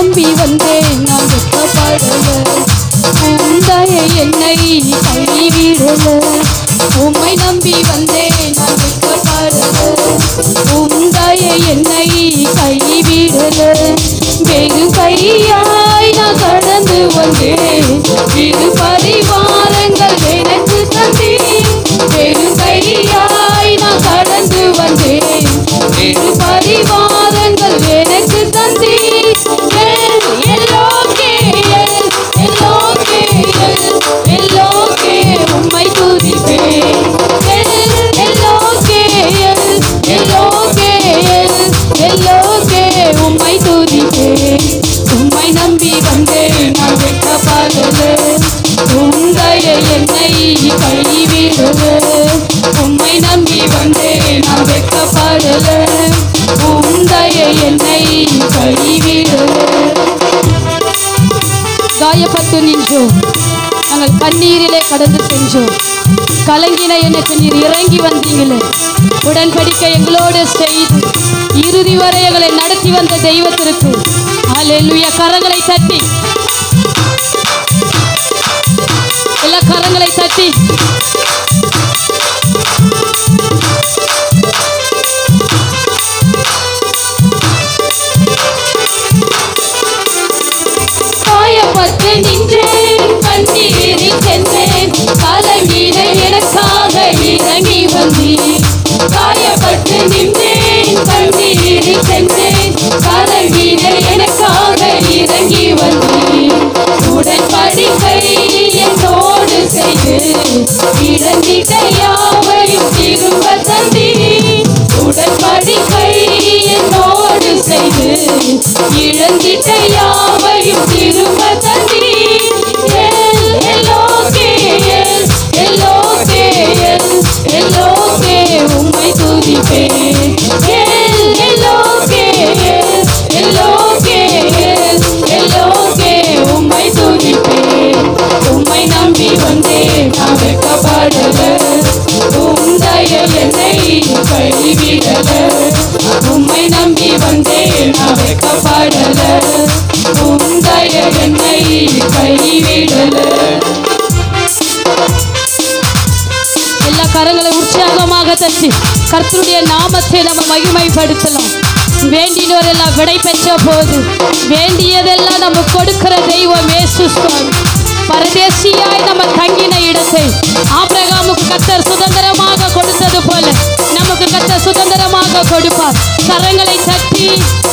நம்பி வந்தேன் நான் வெட்கப்படல உந்தைய என்னை கைவிடல உம்மை நம்பி வந்தேன் நான் வெட்கப்படல உந்தைய என்னை கைவிடல வெறு கையாய் நான் கடந்து வந்தேன் இரு பரிவாரங்கள் எனக்கு தந்தேன் வெறு கையாய் நான் கடந்து வந்தேன் இரு பரிவாரங்கள் எனக்கு தந்தேன் எல்லோக்கே எல்லோக்கே எல்லோக்கே உம்மை துதிப்பேன் எல்லோக்கே எல்லோக்கே எல்லோக்கே உம்மை துதிப்பேன் உம்மை நம்பி வந்தேன் நான் வெட்கப்படல உந்தைய என்னை கைவிடல உம்மை நம்பி வந்தேன் நான் வெட்கப்படல உந்தைய என்னை கைவிடல காயப்பட்டு நின்றோம் நாங்கள் கண்ணீரிலே கடந்து சென்றோம் கலங்கின எனக்கு நீர் இறங்கி வந்தீங்களே உடன்படிக்கை எங்களோடு செய்து இறுதி வரை எங்களை நடத்தி வந்த தெய்வத்திற்கு அல்லேலூயா கரங்களை தட்டி எல்லா கரங்களை தட்டி காயப்பட்டு நின்றேன் கண்ணீரில் சென்றேன் கலங்கிட எனக்காக இறங்கி வந்தீர் காயப்பட்டு நின்றேன் கண்ணீரில் சென்றேன் கலங்கிட எனக்காக இறங்கி வந்தீர் உடன்படிக்கை என்னோடு செய்து இழந்திட்ட யாவையும் திரும்ப தந்தீர் உடன்படிக்கை என்னோடு செய்து இழந்திட்ட யாவையும் திரும்ப தந்தீர் எல் எல்லோகே எல் எல்லோகே எல் எல்லோகே உம்மை துதிப்பேன் எல் எல்லோகே எல் எல்லோகே எல் எல்லோகே உம்மை துதிப்பேன் உம்மை நம்பி வந்தேன் நான் வெட்கப்படல உந்தைய என்னை கைவிடல உம்மை நம்பி வந்தேன் நான் வெட்கப்படல உந்தைய என்னை கைவிடல எல்லா கரங்களை உற்சாகமாக தட்டி கர்த்தருடைய நாமத்தை நம்ம மகிமைப்படுத்தலாம் வேண்டினோர் எல்லாம் விடை பெற்ற போது வேண்டியதெல்லாம் நம்ம கொடுக்கிற தெய்வம் இயேசு சுவாமி பரதேசியாய் நம்ம தங்கின இடத்தை ஆபிரகாமுக்கு கத்தர் சுதந்திரமாக கொடுத்தது போல நமக்கு கத்தர் சுதந்திரமாக கொடுப்பார் கரங்களை தட்டி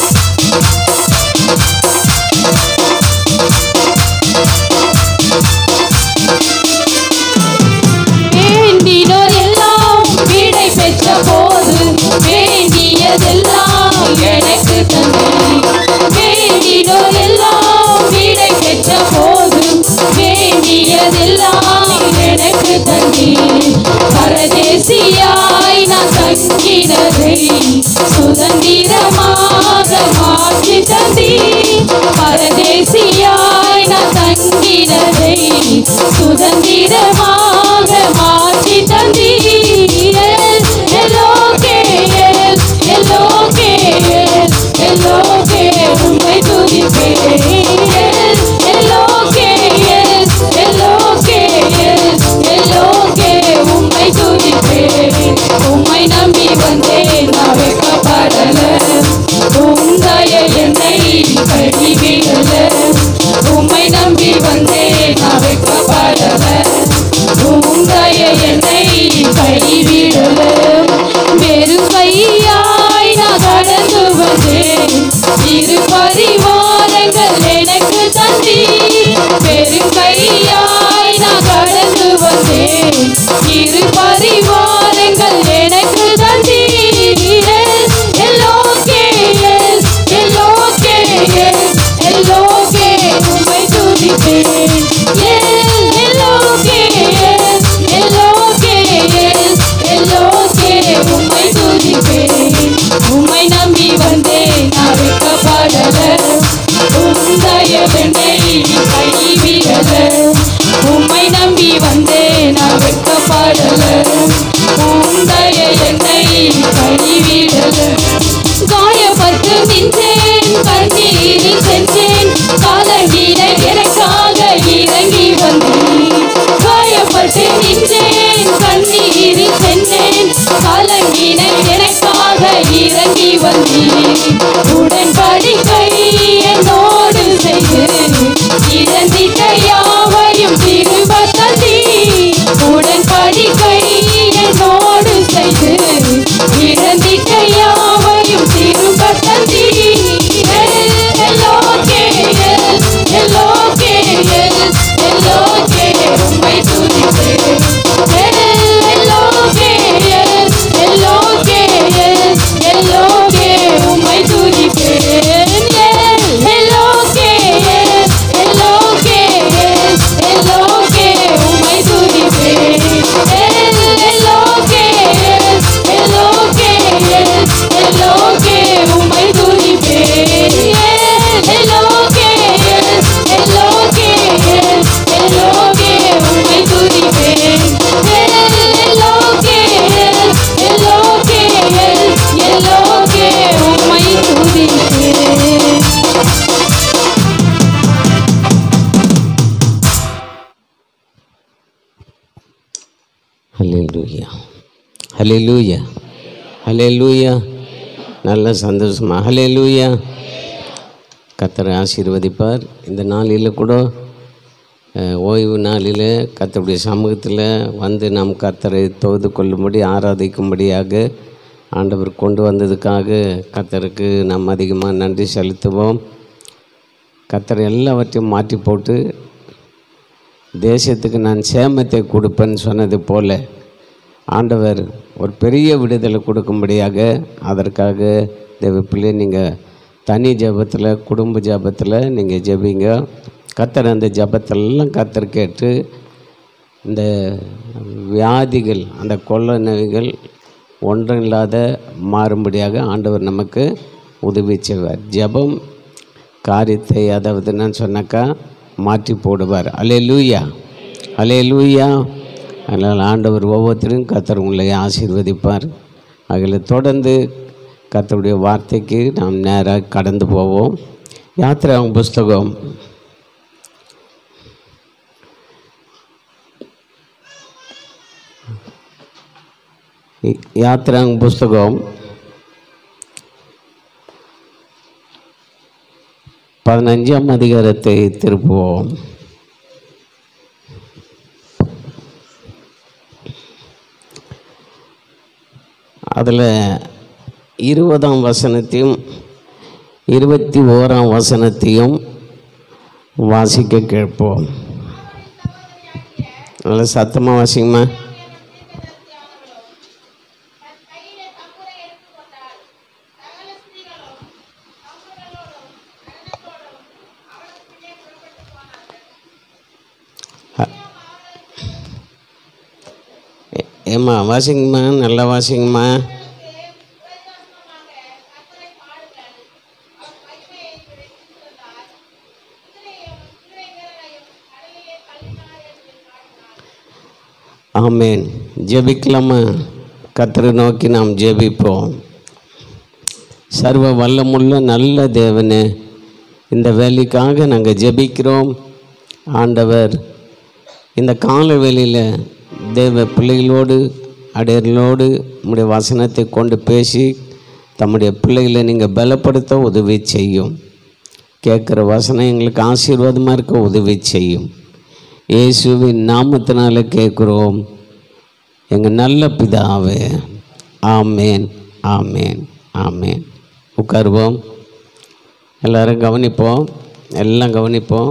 வேண்டினோர் எல்லாம் விடை பெற்ற போது வேண்டியதெல்லாம் எனக்கு தந்தீர் வேண்டினோர் எல்லாம் விடை பெற்ற போது வேண்டியதெல்லாம் எனக்கு தந்தீர் பரதேசியாய் நான் தங்கினதை சுதந்திரமாக மாற்றி தந்தீர் பரதேசியாய் நான் தங்கினதை சுதந்திரமாக மாற்றி தந்தீர் எல்லோகே எல்லோகே எல்லோகே உம்மை துதிப்பேன் எல்லோகே எல்லோகே எல்லோகே உம்மை துதிப்பேன் உம்மை நம்பி வந்தேன் நான் வெட்கப்படல உந்தைய என்னை கைவிடல உம்மை நம்பி வந்தேன் நான் வெட்கப்படல உடன்படிக்கை என்னோடு செய்து இழந்திட்ட யாவையும் திரும்ப தந்தி உடன்படிக்கை என்னோடு செய்து இழந்திட்ட யாவையும் திரும்ப தந்தி எல்லோகே எல்லோகே எல்லோகே உம்மை துதிப்பேன் எல்லோகே எல்லோகே எல்லோகே உம்மை துதிப்பேன் எல்லோகே எல்லோகே எல்லோகே உம்மை துதிப்பேன் எல்லோகே எல்லோகே எல்லோகே உம்மை துதிப்பேன் எல்லோகே எல்லோகே எல்லோகே உம்மை துதிப்பேன் எல்லோகே எல்லோகே எல்லோகே உம்மை துதிப்பேன் ஹalleluya ஹalleluya ஹalleluya நல்ல சந்தோஷமா ஹalleluya கர்த்தரை ஆசீர்வதிப்பார் இந்த நாளில் கூட அஹ், ஓய்வு நாளில் கர்த்தருடைய சமூகத்தில் வந்து நாம் கர்த்தரை தொழுது கொள்ளும்படி ஆராதிக்கும்படியாக ஆண்டவர் கொண்டு வந்ததுக்காக கர்த்தருக்கு நாம் அதிகமாக நன்றி செலுத்துவோம் கர்த்தர் எல்லாவற்றையும் மாற்றி போட்டு தேசத்துக்கு நான் சேமத்தை கொடுப்பேன்னு சொன்னது போல ஆண்டவர் ஒரு பெரிய விடுதலை கொடுக்கும்படியாக அதற்காக தேவ பிள்ளை நீங்கள் தனி ஜெபத்தில் குடும்ப ஜெபத்தில் நீங்கள் ஜெபிங்க கத்தர் அந்த ஜெபத்தெல்லாம் கத்தர் கேட்டு இந்த வியாதிகள் அந்த கொள்ள நோய்கள் ஒன்றும் இல்லாத மாறும்படியாக ஆண்டவர் நமக்கு உதவி செய்வார் ஜெபம் காரியத்தை அதாவது என்னன்னு சொன்னாக்கா மாற்றி போடுவார் அலே லூயா அலே லூயா அதனால் ஆண்டவர் ஒவ்வொருத்தரும் கத்தர் உங்களை ஆசீர்வதிப்பார் அதில் தொடர்ந்து கர்த்தருடைய வார்த்தைக்கு நாம் நேராக கடந்து போவோம் யாத்திரை புஸ்தகம் யாத்திராங் புஸ்தகம் பதினஞ்சாம் அதிகாரத்தை திருப்புவோம் அதில் இருபதாம் வசனத்தையும் இருபத்தி ஓராம் வசனத்தையும் வாசிக்க கேட்போம் நல்லா சத்தமாக வாசிங்கம்மா ஏ- ஏம்மா வாசிங்கம்மா நல்லா வாசிங்கம்மா ஆமேன் ஜெபிக்கலாமா கத்தரை நோக்கி நாம் ஜெபிப்போம் சர்வ வல்லமுள்ள நல்ல தேவனே இந்த வேலைக்காக நாங்கள் ஜெபிக்கிறோம் ஆண்டவர் இந்த கால வேளையில் தேவ பிள்ளைகளோடு அடையர்களோடு உம்முடைய வசனத்தை கொண்டு பேசி தம்முடைய பிள்ளைகளை நீங்கள் பலப்படுத்த உதவி செய்யும் கேட்குற வசனம் எங்களுக்கு ஆசீர்வாதமாக இருக்க உதவி செய்யும் இயேசுவின் நாமத்தினால கேட்குறோம் எங்கள் நல்ல பிதாவே ஆமேன் ஆமேன் ஆமேன் உட்காருவோம் எல்லாரும் கவனிப்போம் எல்லாம் கவனிப்போம்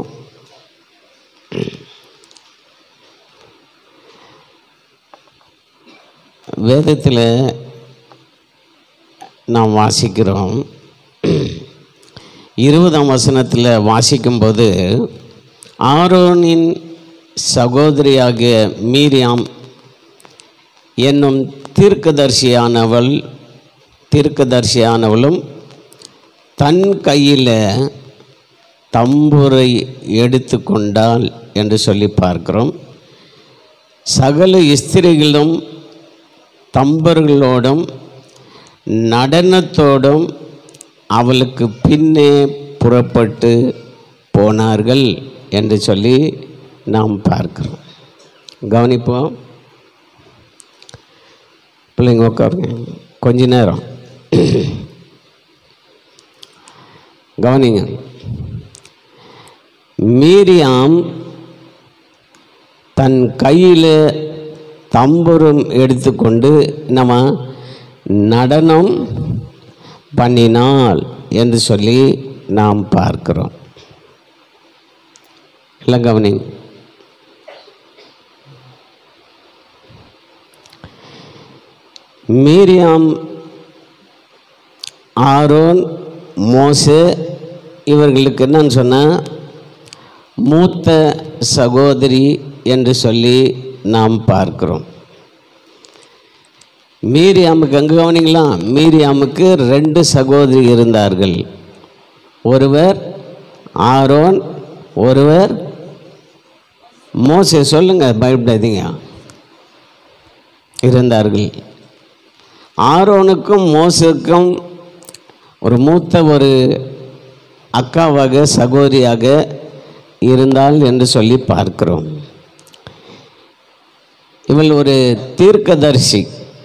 வேதத்தில் நாம் வாசிக்கிறோம் இருபதாம் வசனத்தில் வாசிக்கும்போது ஆரோனின் சகோதரியாகிய மீரியாம் என்னும் தீர்க்கதரிசியானவள் தீர்க்கதரிசியானவளும் தன் கையில் தம்புரை எடுத்து கொண்டாள் என்று சொல்லி பார்க்கிறோம் சகல ஸ்திரிகளும் தம்பர்களோடும் நடனத்தோடும் அவளுக்கு பின்னே புறப்பட்டு போனார்கள் என்று சொல்லி நாம் பார்க்கிறோம் கவனிப்போம் பிள்ளைங்க உட்காருங்க கொஞ்ச நேரம் கவனிங்க மீரியாம் தன் கையில் தம்புரும் எடுத்துக்கொண்டு நம்ம நடனம் பண்ணினாள் என்று சொல்லி நாம் பார்க்கிறோம் எல்லாம் கவனிங்க மீரியாம் ஆரோன் மோசே இவர்களுக்கு என்னன்னு சொன்னால் மூத்த சகோதரி என்று சொல்லி நாம் பார்க்கிறோம் மீரியாமுக்கு அங்கே கவனிங்களா மீரியாமுக்கு ரெண்டு சகோதரி இருந்தார்கள் ஒருவர் ஆரோன் ஒருவர் மோசே சொல்லுங்க பயப்படாதீங்க இருந்தார்கள் ஆரோனுக்கும் மோசுக்கும் ஒரு மூத்த ஒரு அக்காவாக சகோதரியாக இருந்தாள் என்று சொல்லி பார்க்கிறோம் இவள் ஒரு தீர்க்கதரிசி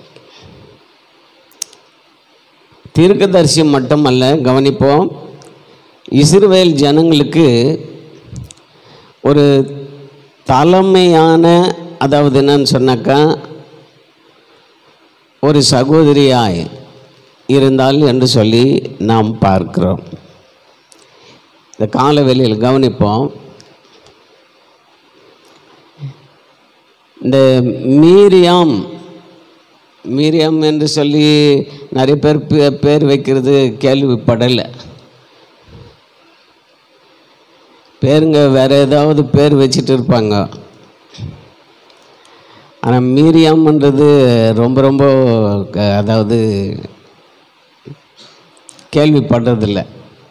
தீர்க்கதரிசி மட்டுமல்ல கவனிப்போம் இஸ்ரவேல் ஜனங்களுக்கு ஒரு தலைமையான அதாவது என்னன்னு சொன்னாக்கா ஒரு சகோதரியாய் இருந்தால் என்று சொல்லி நாம் பார்க்கிறோம் இந்த காலவெளியில் கவனிப்போம் இந்த மீரியாம் மீரியாம் என்று சொல்லி நிறைய பேர் பே- பேர் வைக்கிறது கேள்விப்படலை பேருங்க வேற ஏதாவது பேர் வச்சுட்டு இருப்பாங்க ஆனால் மீரியாம்ன்றது ரொம்ப ரொம்ப க- அதாவது கேள்விப்படுறதில்ல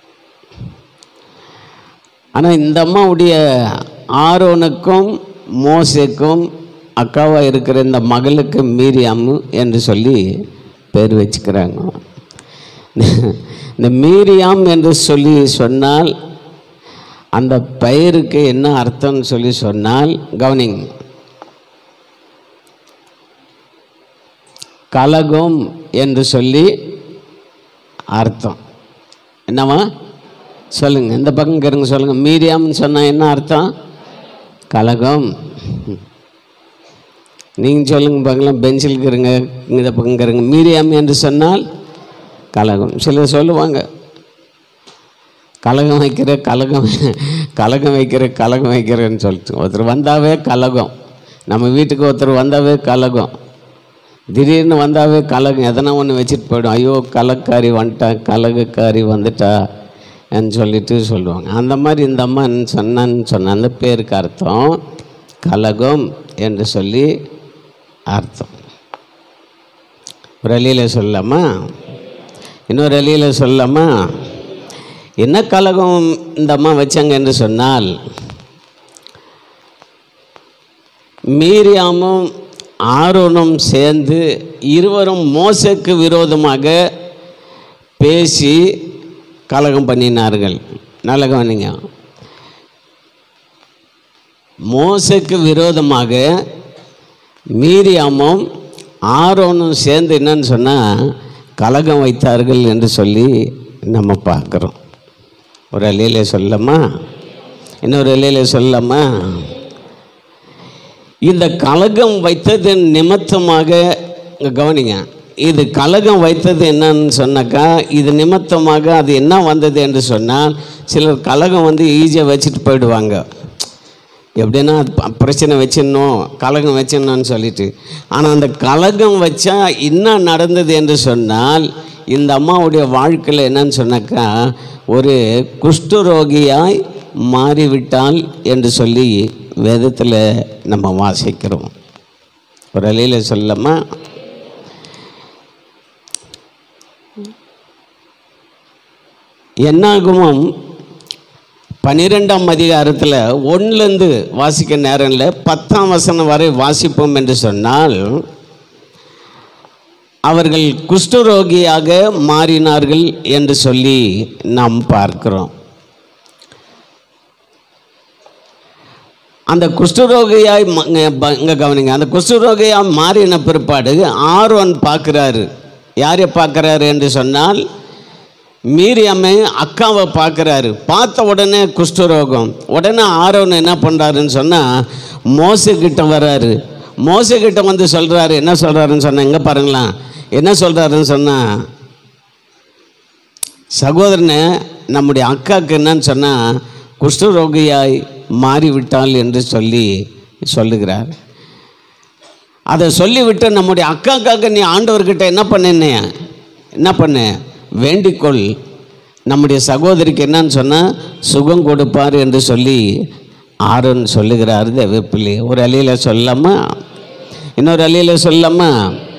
ஆனால் இந்த அம்மாவுடைய ஆரோனுக்கும் மோசேக்கும் அக்காவாக இருக்கிற இந்த மகளுக்கு மீரியாமு என்று சொல்லி பேர் வச்சுக்கிறாங்க இந்த மீரியாம் என்று சொல்லி சொன்னால் அந்த பெயருக்கு என்ன அர்த்தம்னு சொல்லி சொன்னால் கவனிங்க கலகம் என்று சொல்லி அர்த்தம் என்னவா சொல்லுங்க இந்த பக்கம் இருங்க சொல்லுங்க மீரியாம்னு சொன்னா என்ன அர்த்தம் கலகம் நீங்கள் சொல்லுங்க பார்க்கலாம் பெஞ்சில் இருங்க இந்த பக்கம் இருங்க மீரியாம் என்று சொன்னால் கலகம் சிலர் சொல்லுவாங்க கலகம் வைக்கிற கலகம் கலகம் வைக்கிற கலகம் வைக்கிறேன்னு சொல்லிட்டு ஒருத்தர் வந்தாவே கலகம் நம்ம வீட்டுக்கு ஒருத்தர் வந்தாவே கலகம் திடீர்னு வந்தாவே கலகம் எதனா ஒன்று வச்சுட்டு போயிடும் ஐயோ கலக்காரி வந்துட்டா கலகக்காரி வந்துட்டா ன்னு சொல்லிட்டு சொல்லுவாங்க அந்த மாதிரி இந்த அம்மா என்ன சொன்னான்னு சொன்ன அந்த பேருக்கு அர்த்தம் கலகம் என்று சொல்லி அர்த்தம் ஒரு அழியில் சொல்லலாமா இன்னொரு அழியில் சொல்லலாமா என்ன கலகம் இந்த அம்மா வச்சாங்க என்று சொன்னால் மீரியாமும் ஆரோனும் சேர்ந்து இருவரும் மோசக்கு விரோதமாக பேசி கலகம் பண்ணினார்கள் நல்ல கவனிங்க மோசக்கு விரோதமாக மீரியாமும் ஆரோனும் சேர்ந்து என்னன்னு சொன்னால் கலகம் வைத்தார்கள் என்று சொல்லி நம்ம பார்க்குறோம் ஒரு அலையில சொல்லலாமா இன்னொரு அலையில சொல்லலாமா இந்த கலகம் வைத்தது நிமித்தமாக இங்க கவனிங்க இது கலகம் வைத்தது என்னன்னு சொன்னாக்கா இது நிமித்தமாக அது என்ன வந்தது என்று சொன்னால் சிலர் கலகம் வந்து ஈஸியாக வச்சுட்டு போயிடுவாங்க எப்படின்னா ப- பிரச்சனை வச்சிடணும் கலகம் வச்சிடணும்னு சொல்லிட்டு ஆனால் அந்த கலகம் வச்சா என்ன நடந்தது என்று சொன்னால் இந்த அம்மாவுடைய வாழ்க்கையில் என்னன்னு சொன்னாக்கா ஒரு குஷ்டரோகியாய் மாறிவிட்டாள் என்று சொல்லி வேதத்தில் நம்ம வாசிக்கிறோம் ஒரு அலையில் சொல்லமா என்னாகுமம் பன்னிரெண்டாம் அதிகாரத்தில் ஒன்றுலேருந்து வாசிக்க நேரம் இல்லை பத்தாம் வசனம் வரை வாசிப்போம் என்று சொன்னால் அவர்கள் குஷ்டரோகியாக மாறினார்கள் என்று சொல்லி நாம் பார்க்கிறோம் அந்த குஷ்டரோகியாய் ம- இங்க ப- இங்க கவனிங்க அந்த குஷ்டரோகியாய் மாறின பிற்பாடு ஆரோன் பார்க்குறாரு யாரை பார்க்குறாரு என்று சொன்னால் மீரியாமை அக்காவை பார்க்குறாரு பார்த்த உடனே குஷ்டரோகம் உடனே ஆரோன் என்ன பண்ணுறாருன்னு சொன்னால் மோசக்கிட்ட வர்றாரு மோசக்கிட்ட வந்து சொல்கிறாரு என்ன சொல்கிறாருன்னு சொன்னால் எங்கே பாருங்களேன் என்ன சொல்கிறாருன்னு சொன்னால் சகோதரனை நம்முடைய அக்காவுக்கு என்னன்னு சொன்னால் குஷ்டரோகியாய் மாறிவிட்டாள் என்று சொல்லி சொல்லுகிறார் அதை சொல்லிவிட்டு நம்முடைய அக்காக்காக நீ ஆண்டவர்கிட்ட என்ன பண்ணேன்னே என்ன பண்ண வேண்டிக்கொள் நம்முடைய சகோதரிக்கு என்னன்னு சொன்னால் சுகம் கொடுப்பார் என்று சொல்லி ஆரோன் சொல்லுகிறார் தேவப்பிள்ளை ஒரு அழியில் சொல்லாமா இன்னொரு அழியில் சொல்லாமா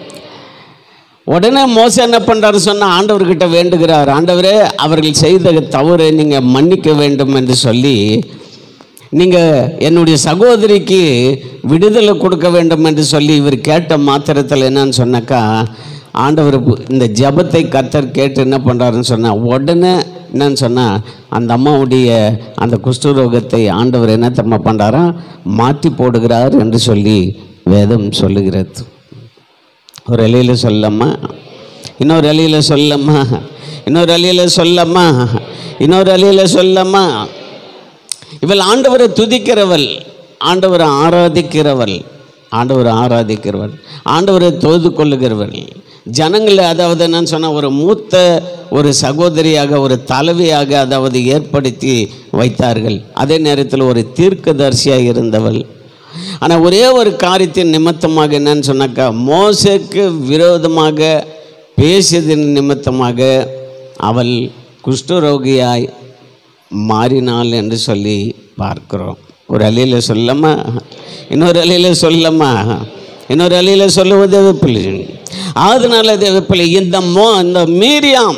உடனே மோசம் என்ன பண்ணுறாரு சொன்னால் ஆண்டவர்கிட்ட வேண்டுகிறார் ஆண்டவரே அவர்கள் செய்த தவறை நீங்கள் மன்னிக்க வேண்டும் என்று சொல்லி நீங்கள் என்னுடைய சகோதரிக்கு விடுதலை கொடுக்க வேண்டும் என்று சொல்லி இவர் கேட்ட மாத்திரத்தில் என்னன்னு சொன்னாக்கா ஆண்டவர் இந்த ஜெபத்தை கர்த்தர் கேட்டு என்ன பண்ணுறாருன்னு சொன்னால் உடனே என்னன்னு சொன்னால் அந்த அம்மாவுடைய அந்த குஷ்டரோகத்தை ஆண்டவர் என்ன தம்ம பண்ணுறாரா மாற்றி போடுகிறார் என்று சொல்லி வேதம் சொல்லுகிறது ஒரு அழியில் சொல்லம்மா இன்னொரு அழியில் சொல்லம்மா இன்னொரு அழியில் சொல்லம்மா இன்னொரு அழியில் சொல்லம்மா இவள் ஆண்டவரை துதிக்கிறவள் ஆண்டவரை ஆராதிக்கிறவள் ஆண்டவரை ஆராதிக்கிறவள் ஆண்டவரை தொழுது கொள்ளுகிறவள் ஜனங்களை அதாவது என்னன்னு சொன்னால் ஒரு மூத்த ஒரு சகோதரியாக ஒரு தலைவியாக அதாவது ஏற்படுத்தி வைத்தார்கள் அதே நேரத்தில் ஒரு தீர்க்கதரிசியாக இருந்தவள் ஆனால் ஒரே ஒரு காரியத்தின் நிமித்தமாக என்னன்னு சொன்னாக்கா மோசக்கு விரோதமாக பேசியதன் நிமித்தமாக அவள் குஷ்டரோகியாய் மாறினாள் என்று சொல்லி பார்க்கிறோம் ஒரு அலையில் சொல்லமா இன்னொரு அலையில் சொல்லமா இன்னொரு அலையில் சொல்லுவது தேவப்பிள்ளை அதனால தேவப்பிள்ளை இந்த மோ இந்த மீரியாம்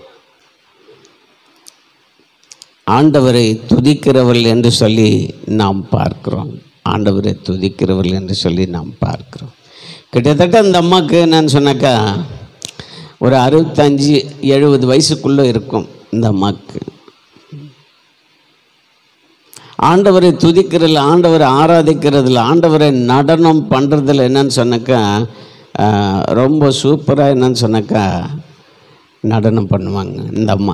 ஆண்டவரை துதிக்கிறவள் என்று சொல்லி நாம் பார்க்கிறோம் ஆண்டவரை துதிக்கிறவள் என்று சொல்லி நாம் பார்க்கிறோம் கிட்டத்தட்ட அந்த அம்மாவுக்கு என்னன்னு சொன்னாக்கா ஒரு அறுபத்தஞ்சு எழுபது வயசுக்குள்ளே இருக்கும் இந்த அம்மாவுக்கு ஆண்டவரை துதிக்கிறதுல ஆண்டவரை ஆராதிக்கிறதுல ஆண்டவரை நடனம் பண்ணுறதுல என்னன்னு சொன்னாக்கா ஆஹ், ரொம்ப சூப்பராக என்னன்னு சொன்னாக்கா நடனம் பண்ணுவாங்க இந்த அம்மா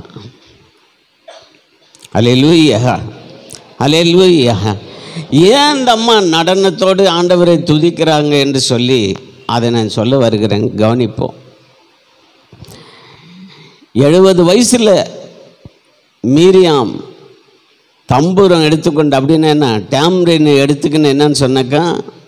அலையலூயா அலையலூயா ஏன் இந்த அம்மா நடனத்தோடு ஆண்டவரை துதிக்கிறாங்க என்று சொல்லி அதை நான் சொல்ல வருகிறேன் கவனிப்போம் எழுபது வயசில் மீரியாம் தம்பூரம் எடுத்துக்கொண்டு அப்படின்னா என்ன டேம்ரின் எடுத்துக்கின்னு என்னன்னு சொன்னாக்கா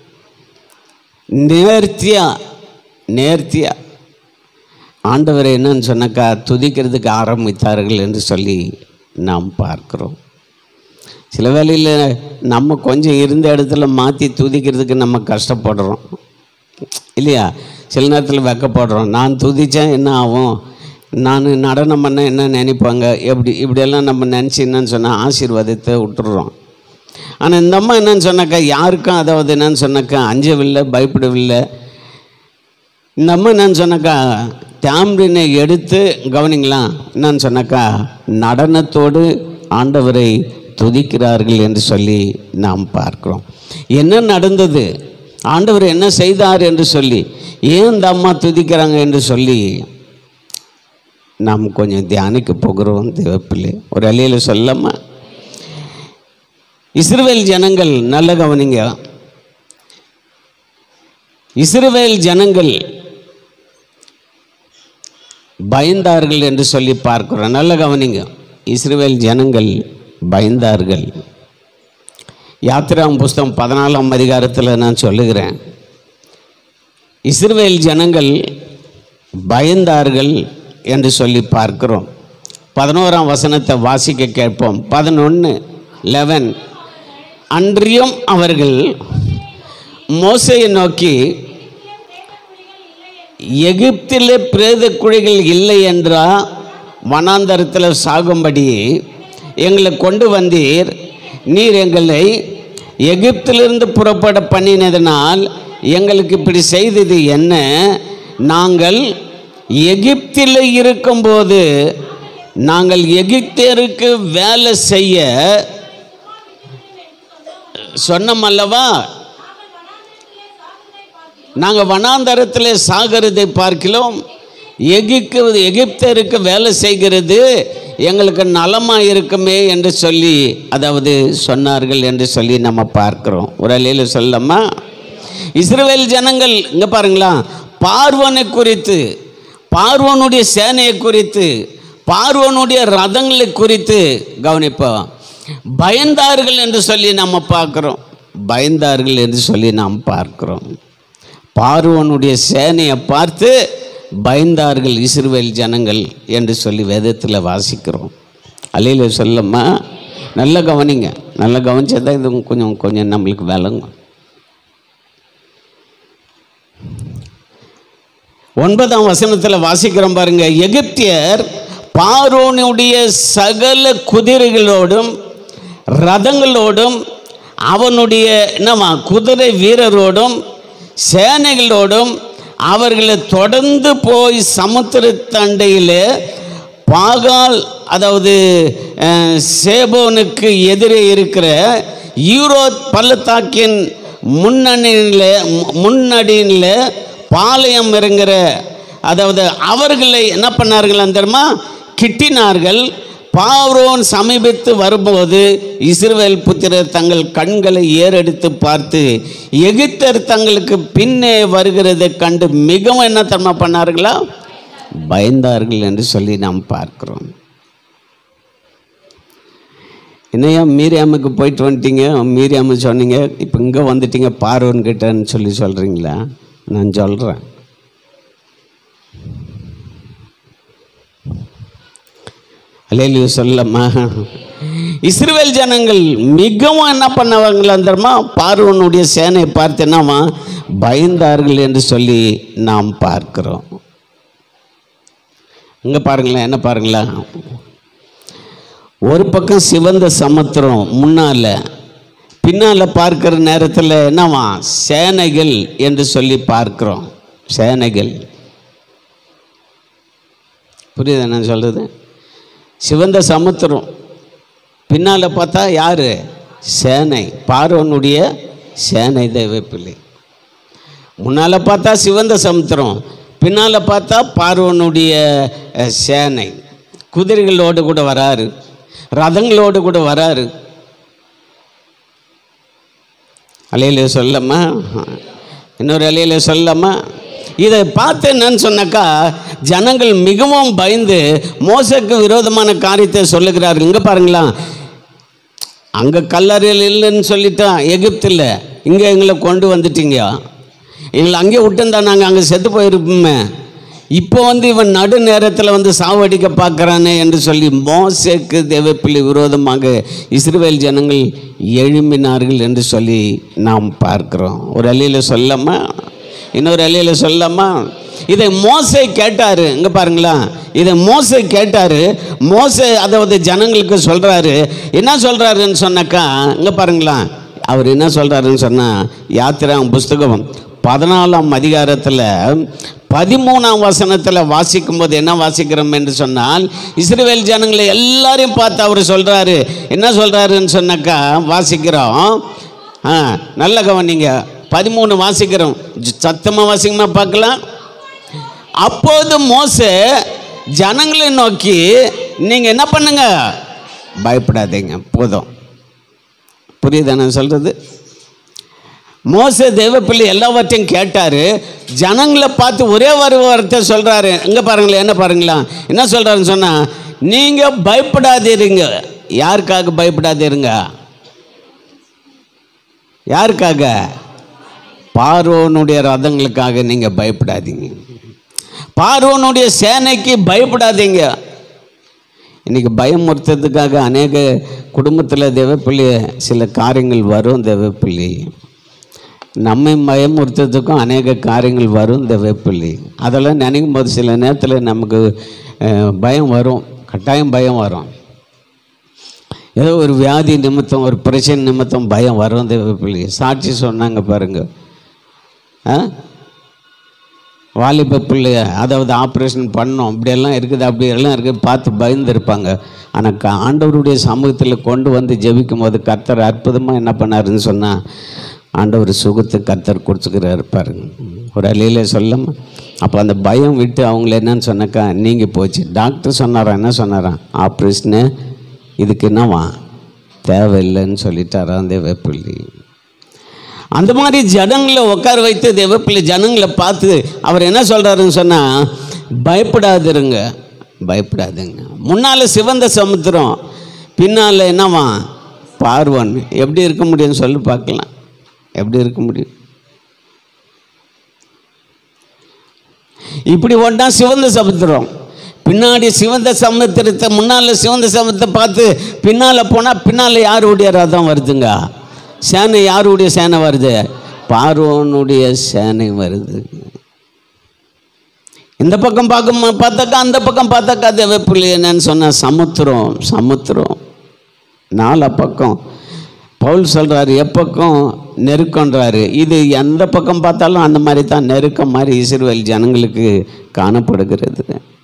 நேர்த்தியா நேர்த்தியா ஆண்டவரை என்னன்னு சொன்னாக்கா துதிக்கிறதுக்கு ஆரம்பித்தார்கள் என்று சொல்லி நாம் பார்க்கிறோம் சில வேளையில் நம்ம கொஞ்சம் இருந்த இடத்துல மாற்றி துதிக்கிறதுக்கு நம்ம கஷ்டப்படுறோம் இல்லையா சில நேரத்தில் வெக்கப்படுறோம் நான் துதித்தேன் என்ன ஆகும் நான் நடனம் பண்ண என்ன நினைப்பாங்க எப்படி இப்படியெல்லாம் நம்ம நினச்சி என்னன்னு சொன்னால் ஆசீர்வாதத்தை விட்டுடுறோம் ஆனால் இந்த அம்மா என்னன்னு சொன்னாக்கா யாருக்கும் அதாவது என்னன்னு சொன்னாக்கா அஞ்சவில்லை பயப்படவில்லை இந்த அம்மா என்னன்னு சொன்னாக்கா டேம்ரினை எடுத்து கவனிங்களா என்னன்னு சொன்னாக்கா நடனத்தோடு ஆண்டவரை துதிக்கிறார்கள் என்று சொல்லி நாம் பார்க்கிறோம் என்ன நடந்தது ஆண்டவர் என்ன செய்தார் என்று சொல்லி ஏன் இந்த அம்மா துதிக்கிறாங்க என்று சொல்லி நாம் கொஞ்சம் தியானிக்க போகிறோம் தேவப்பிள்ளை ஒரு அலையில் சொல்லாமா இஸ்ரவேல் ஜனங்கள் நல்ல கவனிங்க இஸ்ரவேல் ஜனங்கள் பயந்தார்கள் என்று சொல்லி பார்க்கிறோம் நல்ல கவனிங்க இஸ்ரவேல் ஜனங்கள் பயந்தார்கள் யாத்திராம் புஸ்தகம் பதினாலாம் அதிகாரத்தில் நான் சொல்லுகிறேன் இஸ்ரவேல் ஜனங்கள் பயந்தார்கள் என்று சொல்லி பார்க்கிறோம் பதினோராம் வசனத்தை வாசிக்க கேட்போம் பதினொன்று லெவன் அன்றியும் அவர்கள் மோசையை நோக்கி எகிப்திலே பிரேத குழிகள் இல்லை என்றா வனாந்தரத்தில் சாகும்படி எங்களை கொண்டு வந்தீர் நீர் எங்களை எகிப்திலிருந்து புறப்பட பண்ணினதனால் எங்களுக்கு இப்படி செய்தது என்ன நாங்கள் எகிப்தில் இருக்கும்போது நாங்கள் எகிப்தியருக்கு வேலை செய்ய சொன்னோம் அல்லவா நாங்கள் வனாந்தரத்தில் சாகிறதை பார்க்கிறோம் எகிக்கு எகிப்தருக்கு வேலை செய்கிறது எங்களுக்கு நலமாக இருக்குமே என்று சொல்லி அதாவது சொன்னார்கள் என்று சொல்லி நம்ம பார்க்கிறோம் ஒரு அலையில் சொல்லமா இஸ்ரவேல் ஜனங்கள் இங்கே பாருங்களா பார்வனை குறித்து பார்வனுடைய சேனையை குறித்து பார்வனுடைய ரதங்களை குறித்து கவனிப்போம் பயந்தார்கள் என்று சொல்லி நம்ம பார்க்குறோம் பயந்தார்கள் என்று சொல்லி நாம் பார்க்கிறோம் பார்வனுடைய சேனையை பார்த்து பயந்தார்கள் இஸ்ரவேல் ஜனங்கள் என்று சொல்லி வேதத்தில் வாசிக்கிறோம் அலையில் சொல்லம்மா நல்லா கவனிங்க நல்லா கவனிச்சா தான் இது கொஞ்சம் கொஞ்சம் நம்மளுக்கு விளங்கும் ஒன்பதாம் வசனத்தில் வாசிக்கிறோம் பாருங்க எகிப்தியர் பார்வோனுடைய சகல குதிரைகளோடும் ரதங்களோடும் அவனுடைய என்னவா குதிரை வீரரோடும் சேனைகளோடும் அவர்களை தொடர்ந்து போய் சமுத்திர தண்டையில் பாகால் அதாவது அஹ், சேபோனுக்கு எதிரே இருக்கிற யூரோத் பள்ளத்தாக்கின் முன்னணியில் முன்னடியில் பாளையம் இறங்குற அதாவது அவர்களை என்ன பண்ணார்கள் தெரியுமா கிட்டினார்கள் பாவ்ரோன் சமீபித்து வரும்போது இஸ்ரவேல் புத்திரர் தங்கள் கண்களை ஏறெடுத்து பார்த்து எகிப்தர் தங்களுக்கு பின்னே வருகிறதை கண்டு மிகவும் என்ன தர்மா பண்ணார்களா பயந்தார்கள் என்று சொல்லி நாம் பார்க்கிறோம் என்னையா மீரியாமுக்கு போயிட்டு வந்துட்டீங்க மீரியாமு சொன்னீங்க இப்போ இங்கே வந்துட்டீங்க பார்வன் கிட்டன்னு சொல்லி சொல்கிறீங்களா நான் சொல்கிறேன் அலேலியு சொல்லம்மா இஸ்ரவேல் ஜனங்கள் மிகவும் என்ன பண்ணவங்களா தெரியுமா பார்வனுடைய சேனையை பார்த்து என்னவா பயந்தார்கள் என்று சொல்லி நாம் பார்க்கிறோம் இங்கே பாருங்களேன் என்ன பாருங்களேன் ஒரு பக்கம் சிவந்த சமுத்திரம் முன்னால் பின்னால் பார்க்கிற நேரத்தில் என்னவா சேனைகள் என்று சொல்லி பார்க்கிறோம் சேனைகள் புரியுது என்ன சொல்கிறது சிவந்த சமுத்திரம் பின்னால் பார்த்தா யார் சேனை பார்வனுடைய சேனை தெய்வப்பிள்ளை முன்னால் பார்த்தா சிவந்த சமுத்திரம் பின்னால் பார்த்தா பார்வனுடைய அஹ், சேனை குதிரைகளோடு கூட வராரு ரதங்களோடு கூட வராரு அலையில சொல்லம்மா இன்னொரு அலையில சொல்லம்மா இதை பார்த்து என்னன்னு சொன்னாக்கா ஜனங்கள் மிகவும் பயந்து மோசக்கு விரோதமான காரியத்தை சொல்லுகிறார்கள் இங்கே பாருங்களா அங்கே கல்லறையில் இல்லைன்னு சொல்லிட்டா எகிப்தில் இங்கே எங்களை கொண்டு வந்துட்டீங்க எங்களை அங்கேயே விட்டுருந்தா நாங்கள் அங்கே செத்து போயிருப்போமே இப்போ வந்து இவன் நடு நேரத்தில் வந்து சாவடிக்க பார்க்குறானே என்று சொல்லி மோசேக்கு தேவப்பிள்ளை விரோதமாக இஸ்ரவேல் ஜனங்கள் எழும்பினார்கள் என்று சொல்லி நாம் பார்க்கிறோம் ஒரு அழியில் சொல்லாமா இன்னொரு அழியில் சொல்லாமா இதை மோசே கேட்டாரு இங்கே பாருங்களா இதை மோசே கேட்டாரு மோசே அதாவது ஜனங்களுக்கு சொல்கிறாரு என்ன சொல்கிறாருன்னு சொன்னாக்கா இங்கே பாருங்களா அவர் என்ன சொல்கிறாருன்னு சொன்னால் யாத்திரா புஸ்தகம் பதினாலாம் அதிகாரத்தில் பதிமூணாம் வசனத்தில் வாசிக்கும்போது என்ன வாசிக்கிறோம் என்று சொன்னால் இஸ்ரவேல் ஜனங்களை எல்லாரையும் பார்த்து அவர் சொல்கிறாரு என்ன சொல்கிறாருன்னு சொன்னாக்கா வாசிக்கிறோம் ஆ நல்ல கவனிங்க பதிமூணு வாசிக்கிறோம் சத்தமாக வாசிக்கமா பார்க்கலாம் அப்போது மோசே ஜனங்களை நோக்கி நீங்கள் என்ன பண்ணுங்க பயப்படாதீங்க போதும் புரியுதா நான் சொல்கிறது மோசே தேவப்பிள்ளை எல்லாவற்றையும் கேட்டார் ஜனங்களை பார்த்து ஒரே ஒரு வார்த்தை சொல்கிறாரு இங்கே பாருங்களேன் என்ன பாருங்களா என்ன சொல்கிறாருன்னு சொன்னால் நீங்கள் பயப்படாதீருங்க யாருக்காக பயப்படாதீருங்க யாருக்காக பார்வோனுடைய ரதங்களுக்காக நீங்கள் பயப்படாதீங்க பார்வோனுடைய சேனைக்கு பயப்படாதீங்க இன்னைக்கு பயமுறுத்துறதுக்காக அநேக குடும்பத்தில் தேவப்பிள்ளை சில காரியங்கள் வரும் தேவப்பிள்ளை நம்மை பயமுறுத்துறதுக்கும் அநேக காரியங்கள் வரும் இந்த வெப்பிள்ளி அதெல்லாம் நினைக்கும் போது சில நேரத்தில் நமக்கு அஹ், பயம் வரும் கட்டாயம் பயம் வரும் ஏதோ ஒரு வியாதி நிமித்தம் ஒரு பிரச்சனை நிமித்தம் பயம் வரும் இந்த வெப்பிள்ளி சாட்சி சொன்னாங்க பாருங்க ஆ வாலிப பிள்ளைய அதாவது ஆப்ரேஷன் பண்ணோம் இப்படியெல்லாம் இருக்குது அப்படியெல்லாம் இருக்குது பார்த்து பயந்துருப்பாங்க ஆனால் க ஆண்டவருடைய சமூகத்தில் கொண்டு வந்து ஜெபிக்கும் போது கர்த்தர் அற்புதமாக என்ன பண்ணாருன்னு சொன்னால் ஆண்டவர் சுகத்தை கர்த்தர் கொடுத்துக்கிறாரு பாருங்க ஒரு அலையில சொல்லாம அப்போ அந்த பயம் விட்டு அவங்கள என்னன்னு சொன்னாக்கா நீங்கள் போச்சு டாக்டர் சொன்னாரா என்ன சொன்னாராம் ஆப்ரேஷனு இதுக்கு என்னவா தேவையில்லைன்னு சொல்லிட்டாராம் தேவப்பிள்ளி அந்த மாதிரி ஜனங்களை உட்கார வைத்து தேவப்பிள்ளை ஜனங்களை பார்த்து அவர் என்ன சொல்கிறாருன்னு சொன்னால் பயப்படாதிருங்க பயப்படாதுங்க முன்னால் சிவந்த சமுத்திரம் பின்னால் என்னவா பார்வன் எப்படி இருக்க முடியும்னு சொல்லி பார்க்கலாம் எப்படி இருக்க முடியும் இப்படி ஒன்றா சிவந்த சமுத்திரம் பின்னாடி சிவந்த சமுத்திரத்தை முன்னால் சிவந்த சமுத்திரத்தை பார்த்து பின்னால் போனால் பின்னால் யாருடைய ரதம் வருதுங்க சேனை யாருடைய சேனை வருது பார்வனுடைய சேனை வருது இந்த பக்கம் பார்க்கும் பார்த்தாக்கா அந்த பக்கம் பார்த்தாக்கா அது வெப்பிள்ளை என்னன்னு சொன்ன சமுத்திரம் சமுத்திரம் நாலா பக்கம் பவுல் சொல்கிறாரு எப்பக்கம் நெருக்கன்றாரு இது எந்த பக்கம் பார்த்தாலும் அந்த மாதிரி தான் நெருக்கம் மாதிரி இஸ்ரவேல் ஜனங்களுக்கு காணப்படுகிறது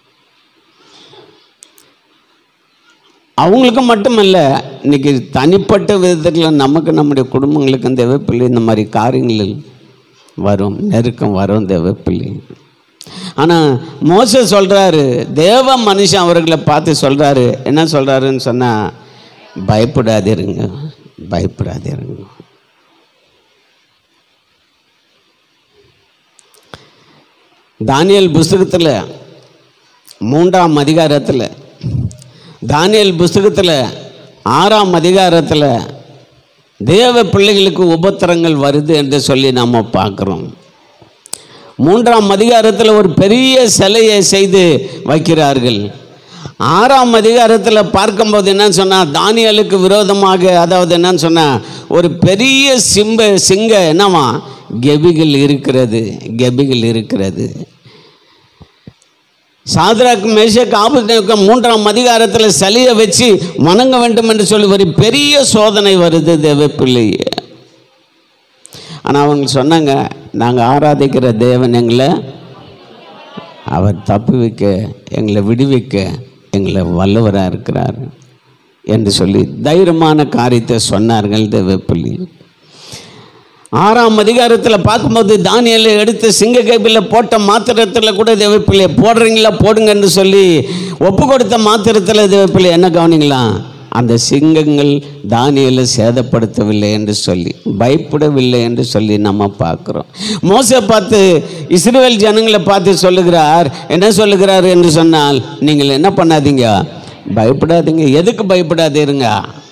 அவங்களுக்கு மட்டுமல்ல இன்னைக்கு தனிப்பட்ட விதத்தில் நமக்கு நம்முடைய குடும்பங்களுக்கு இந்த வெப்பிள்ளை இந்த மாதிரி காரியங்கள் வரும் நெருக்கம் வரும் இந்த வெப்பிள்ளை ஆனால் மோச சொல்கிறாரு தேவ மனுஷன் அவர்களை பார்த்து சொல்கிறாரு என்ன சொல்கிறாருன்னு சொன்னால் பயப்படாதிருங்க பயப்படாதிருங்க தானியல் புஸ்தகத்தில் மூன்றாம் அதிகாரத்தில் தானியல் புஸ்தகத்தில் ஆறாம் அதிகாரத்தில் தேவ பிள்ளைகளுக்கு உபத்திரங்கள் வருது என்று சொல்லி நாம் பார்க்குறோம் மூன்றாம் அதிகாரத்தில் ஒரு பெரிய சிலையை செய்து வைக்கிறார்கள் ஆறாம் அதிகாரத்தில் பார்க்கும்போது என்னன்னு சொன்னால் தானியலுக்கு விரோதமாக அதாவது என்னன்னு சொன்னால் ஒரு பெரிய சிம்ப சிங்க என்னவா கெபிகள் இருக்கிறது கெபிகள் இருக்கிறது சாத்ராக் மேஷக் ஆபத்து மூன்றாம் அதிகாரத்தில் சலியை வச்சு வணங்க வேண்டும் என்று சொல்லி ஒரு பெரிய சோதனை வருது தேவ பிள்ளையே ஆனால் அவங்க சொன்னாங்க நாங்கள் ஆராதிக்கிற தேவன் எங்களை அவர் தப்பு வைக்க எங்களை விடுவிக்க எங்களை வல்லவராக இருக்கிறார் என்று சொல்லி தைரியமான காரியத்தை சொன்னார்கள் தேவப்பள்ளி ஆறாம் அதிகாரத்தில் பார்க்கும்போது தானியலை எடுத்து சிங்க கைப்பில் போட்ட மாத்திரத்தில் கூட தேவப்பிள்ளை போடுறீங்களா போடுங்கன்னு சொல்லி ஒப்பு கொடுத்த மாத்திரத்தில் தேவப்பிள்ளை என்ன கவனிங்களா அந்த சிங்கங்கள் தானியலை சேதப்படுத்தவில்லை என்று சொல்லி பயப்படவில்லை என்று சொல்லி நம்ம பார்க்குறோம் மோசை பார்த்து இஸ்ரேல் ஜனங்களை பார்த்து சொல்லுகிறார் என்ன சொல்லுகிறார் என்று சொன்னால் நீங்கள் என்ன பண்ணாதீங்க பயப்படாதீங்க எதுக்கு பயப்படாதீருங்க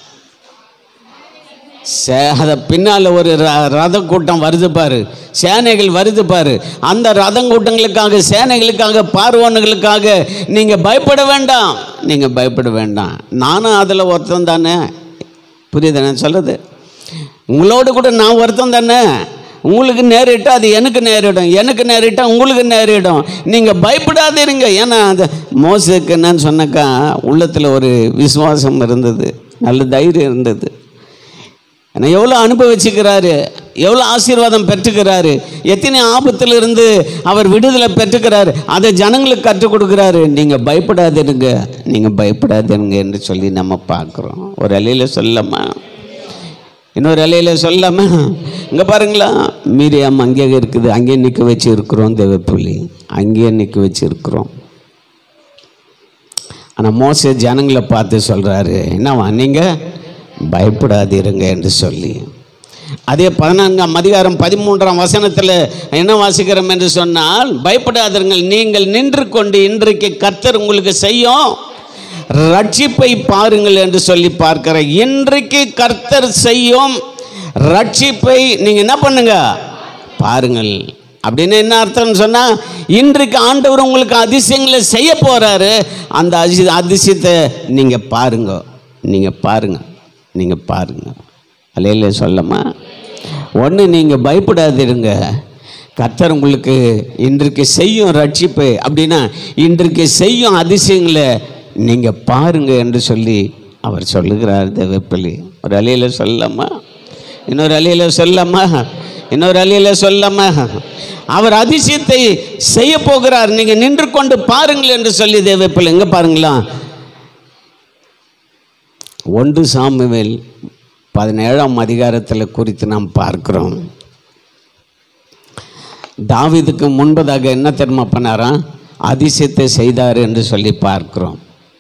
சே அதை பின்னால் ஒரு ர- ரத கூட்டம் வருது பாரு சேனைகள் வருது பாரு அந்த ரதம் கூட்டங்களுக்காக சேனைகளுக்காக பார்வனுகளுக்காக நீங்கள் பயப்பட வேண்டாம் நீங்கள் பயப்பட வேண்டாம் நானும் அதில் ஒருத்தன் தானே புரியுது நான் சொல்கிறது உங்களோடு கூட நான் ஒருத்தன் தானே உங்களுக்கு நேரிட்டால் அது எனக்கு நேரிடும் எனக்கு நேரிட்டால் உங்களுக்கு நேரிடும் நீங்கள் பயப்படாதீருங்க ஏன்னா அந்த மோசுக்கு என்னன்னு சொன்னாக்கா உள்ளத்தில் ஒரு விசுவாசம் இருந்தது நல்ல தைரியம் இருந்தது ஏன்னா எவ்வளோ அனுபவிச்சுக்கிறாரு எவ்வளோ ஆசீர்வாதம் பெற்றுக்கிறாரு எத்தனை ஆபத்திலிருந்து அவர் விடுதலை பெற்றுக்கிறாரு அதை ஜனங்களுக்கு கற்றுக் கொடுக்குறாரு நீங்கள் பயப்படாதிருங்க நீங்கள் பயப்படாதிருங்க என்று சொல்லி நம்ம பார்க்குறோம் ஒரு அலையில் சொல்லாமா இன்னொரு அலையில் சொல்லாம இங்கே பாருங்களா மீரியம் அங்கே இருக்குது அங்கேயே நிற்க வச்சு இருக்கிறோம் தேவப்புள்ளி அங்கேயே நிற்க வச்சு இருக்கிறோம் ஆனால் மோச ஜனங்களை பார்த்து சொல்கிறாரு என்னவா நீங்கள் பயப்படாதீருங்க என்று சொல்லி அதே பதினான்காம் அதிகாரம் பதிமூன்றாம் வசனத்தில் என்ன வாசிக்கிறோம் என்று சொன்னால் பயப்படாதீர்கள் நீங்கள் நின்று கொண்டு இன்றைக்கு கர்த்தர் உங்களுக்கு செய்யும் ரட்சிப்பை பாருங்கள் என்று சொல்லி பார்க்கிற இன்றைக்கு கர்த்தர் செய்யும் ரட்சிப்பை நீங்கள் என்ன பண்ணுங்க பாருங்கள் அப்படின்னு என்ன அர்த்தம்னு சொன்னால் இன்றைக்கு ஆண்டவர் உங்களுக்கு அதிசயங்களை செய்ய போகிறாரு அந்த அதிசய அதிசயத்தை நீங்கள் பாருங்க நீங்கள் பாருங்க நீங்கள் பாருங்க அலையில சொல்லமா ஒன்று நீங்கள் பயப்படாதிருங்க கர்த்தர் உங்களுக்கு இன்றைக்கு செய்யும் ரட்சிப்பு அப்படின்னா இன்றைக்கு செய்யும் அதிசயங்களை நீங்கள் பாருங்க என்று சொல்லி அவர் சொல்லுகிறார் தேவப்பள்ளி ஒரு அலையில் சொல்லலாமா இன்னொரு அலையில் சொல்லலாமா இன்னொரு அலையில் சொல்லலாமா அவர் அதிசயத்தை செய்ய போகிறார் நீங்கள் நின்று கொண்டு பாருங்கள் என்று சொல்லி தேவப்பிள்ளை எங்கே பாருங்களா ஒன்று சாமுவேல் பதினேழாம் அதிகாரத்தில் குறித்து நாம் பார்க்கிறோம் தாவீதுக்கு முன்பதாக என்ன தெரியுமா பண்ணாராம் அதிசயத்தை செய்தார் என்று சொல்லி பார்க்கிறோம்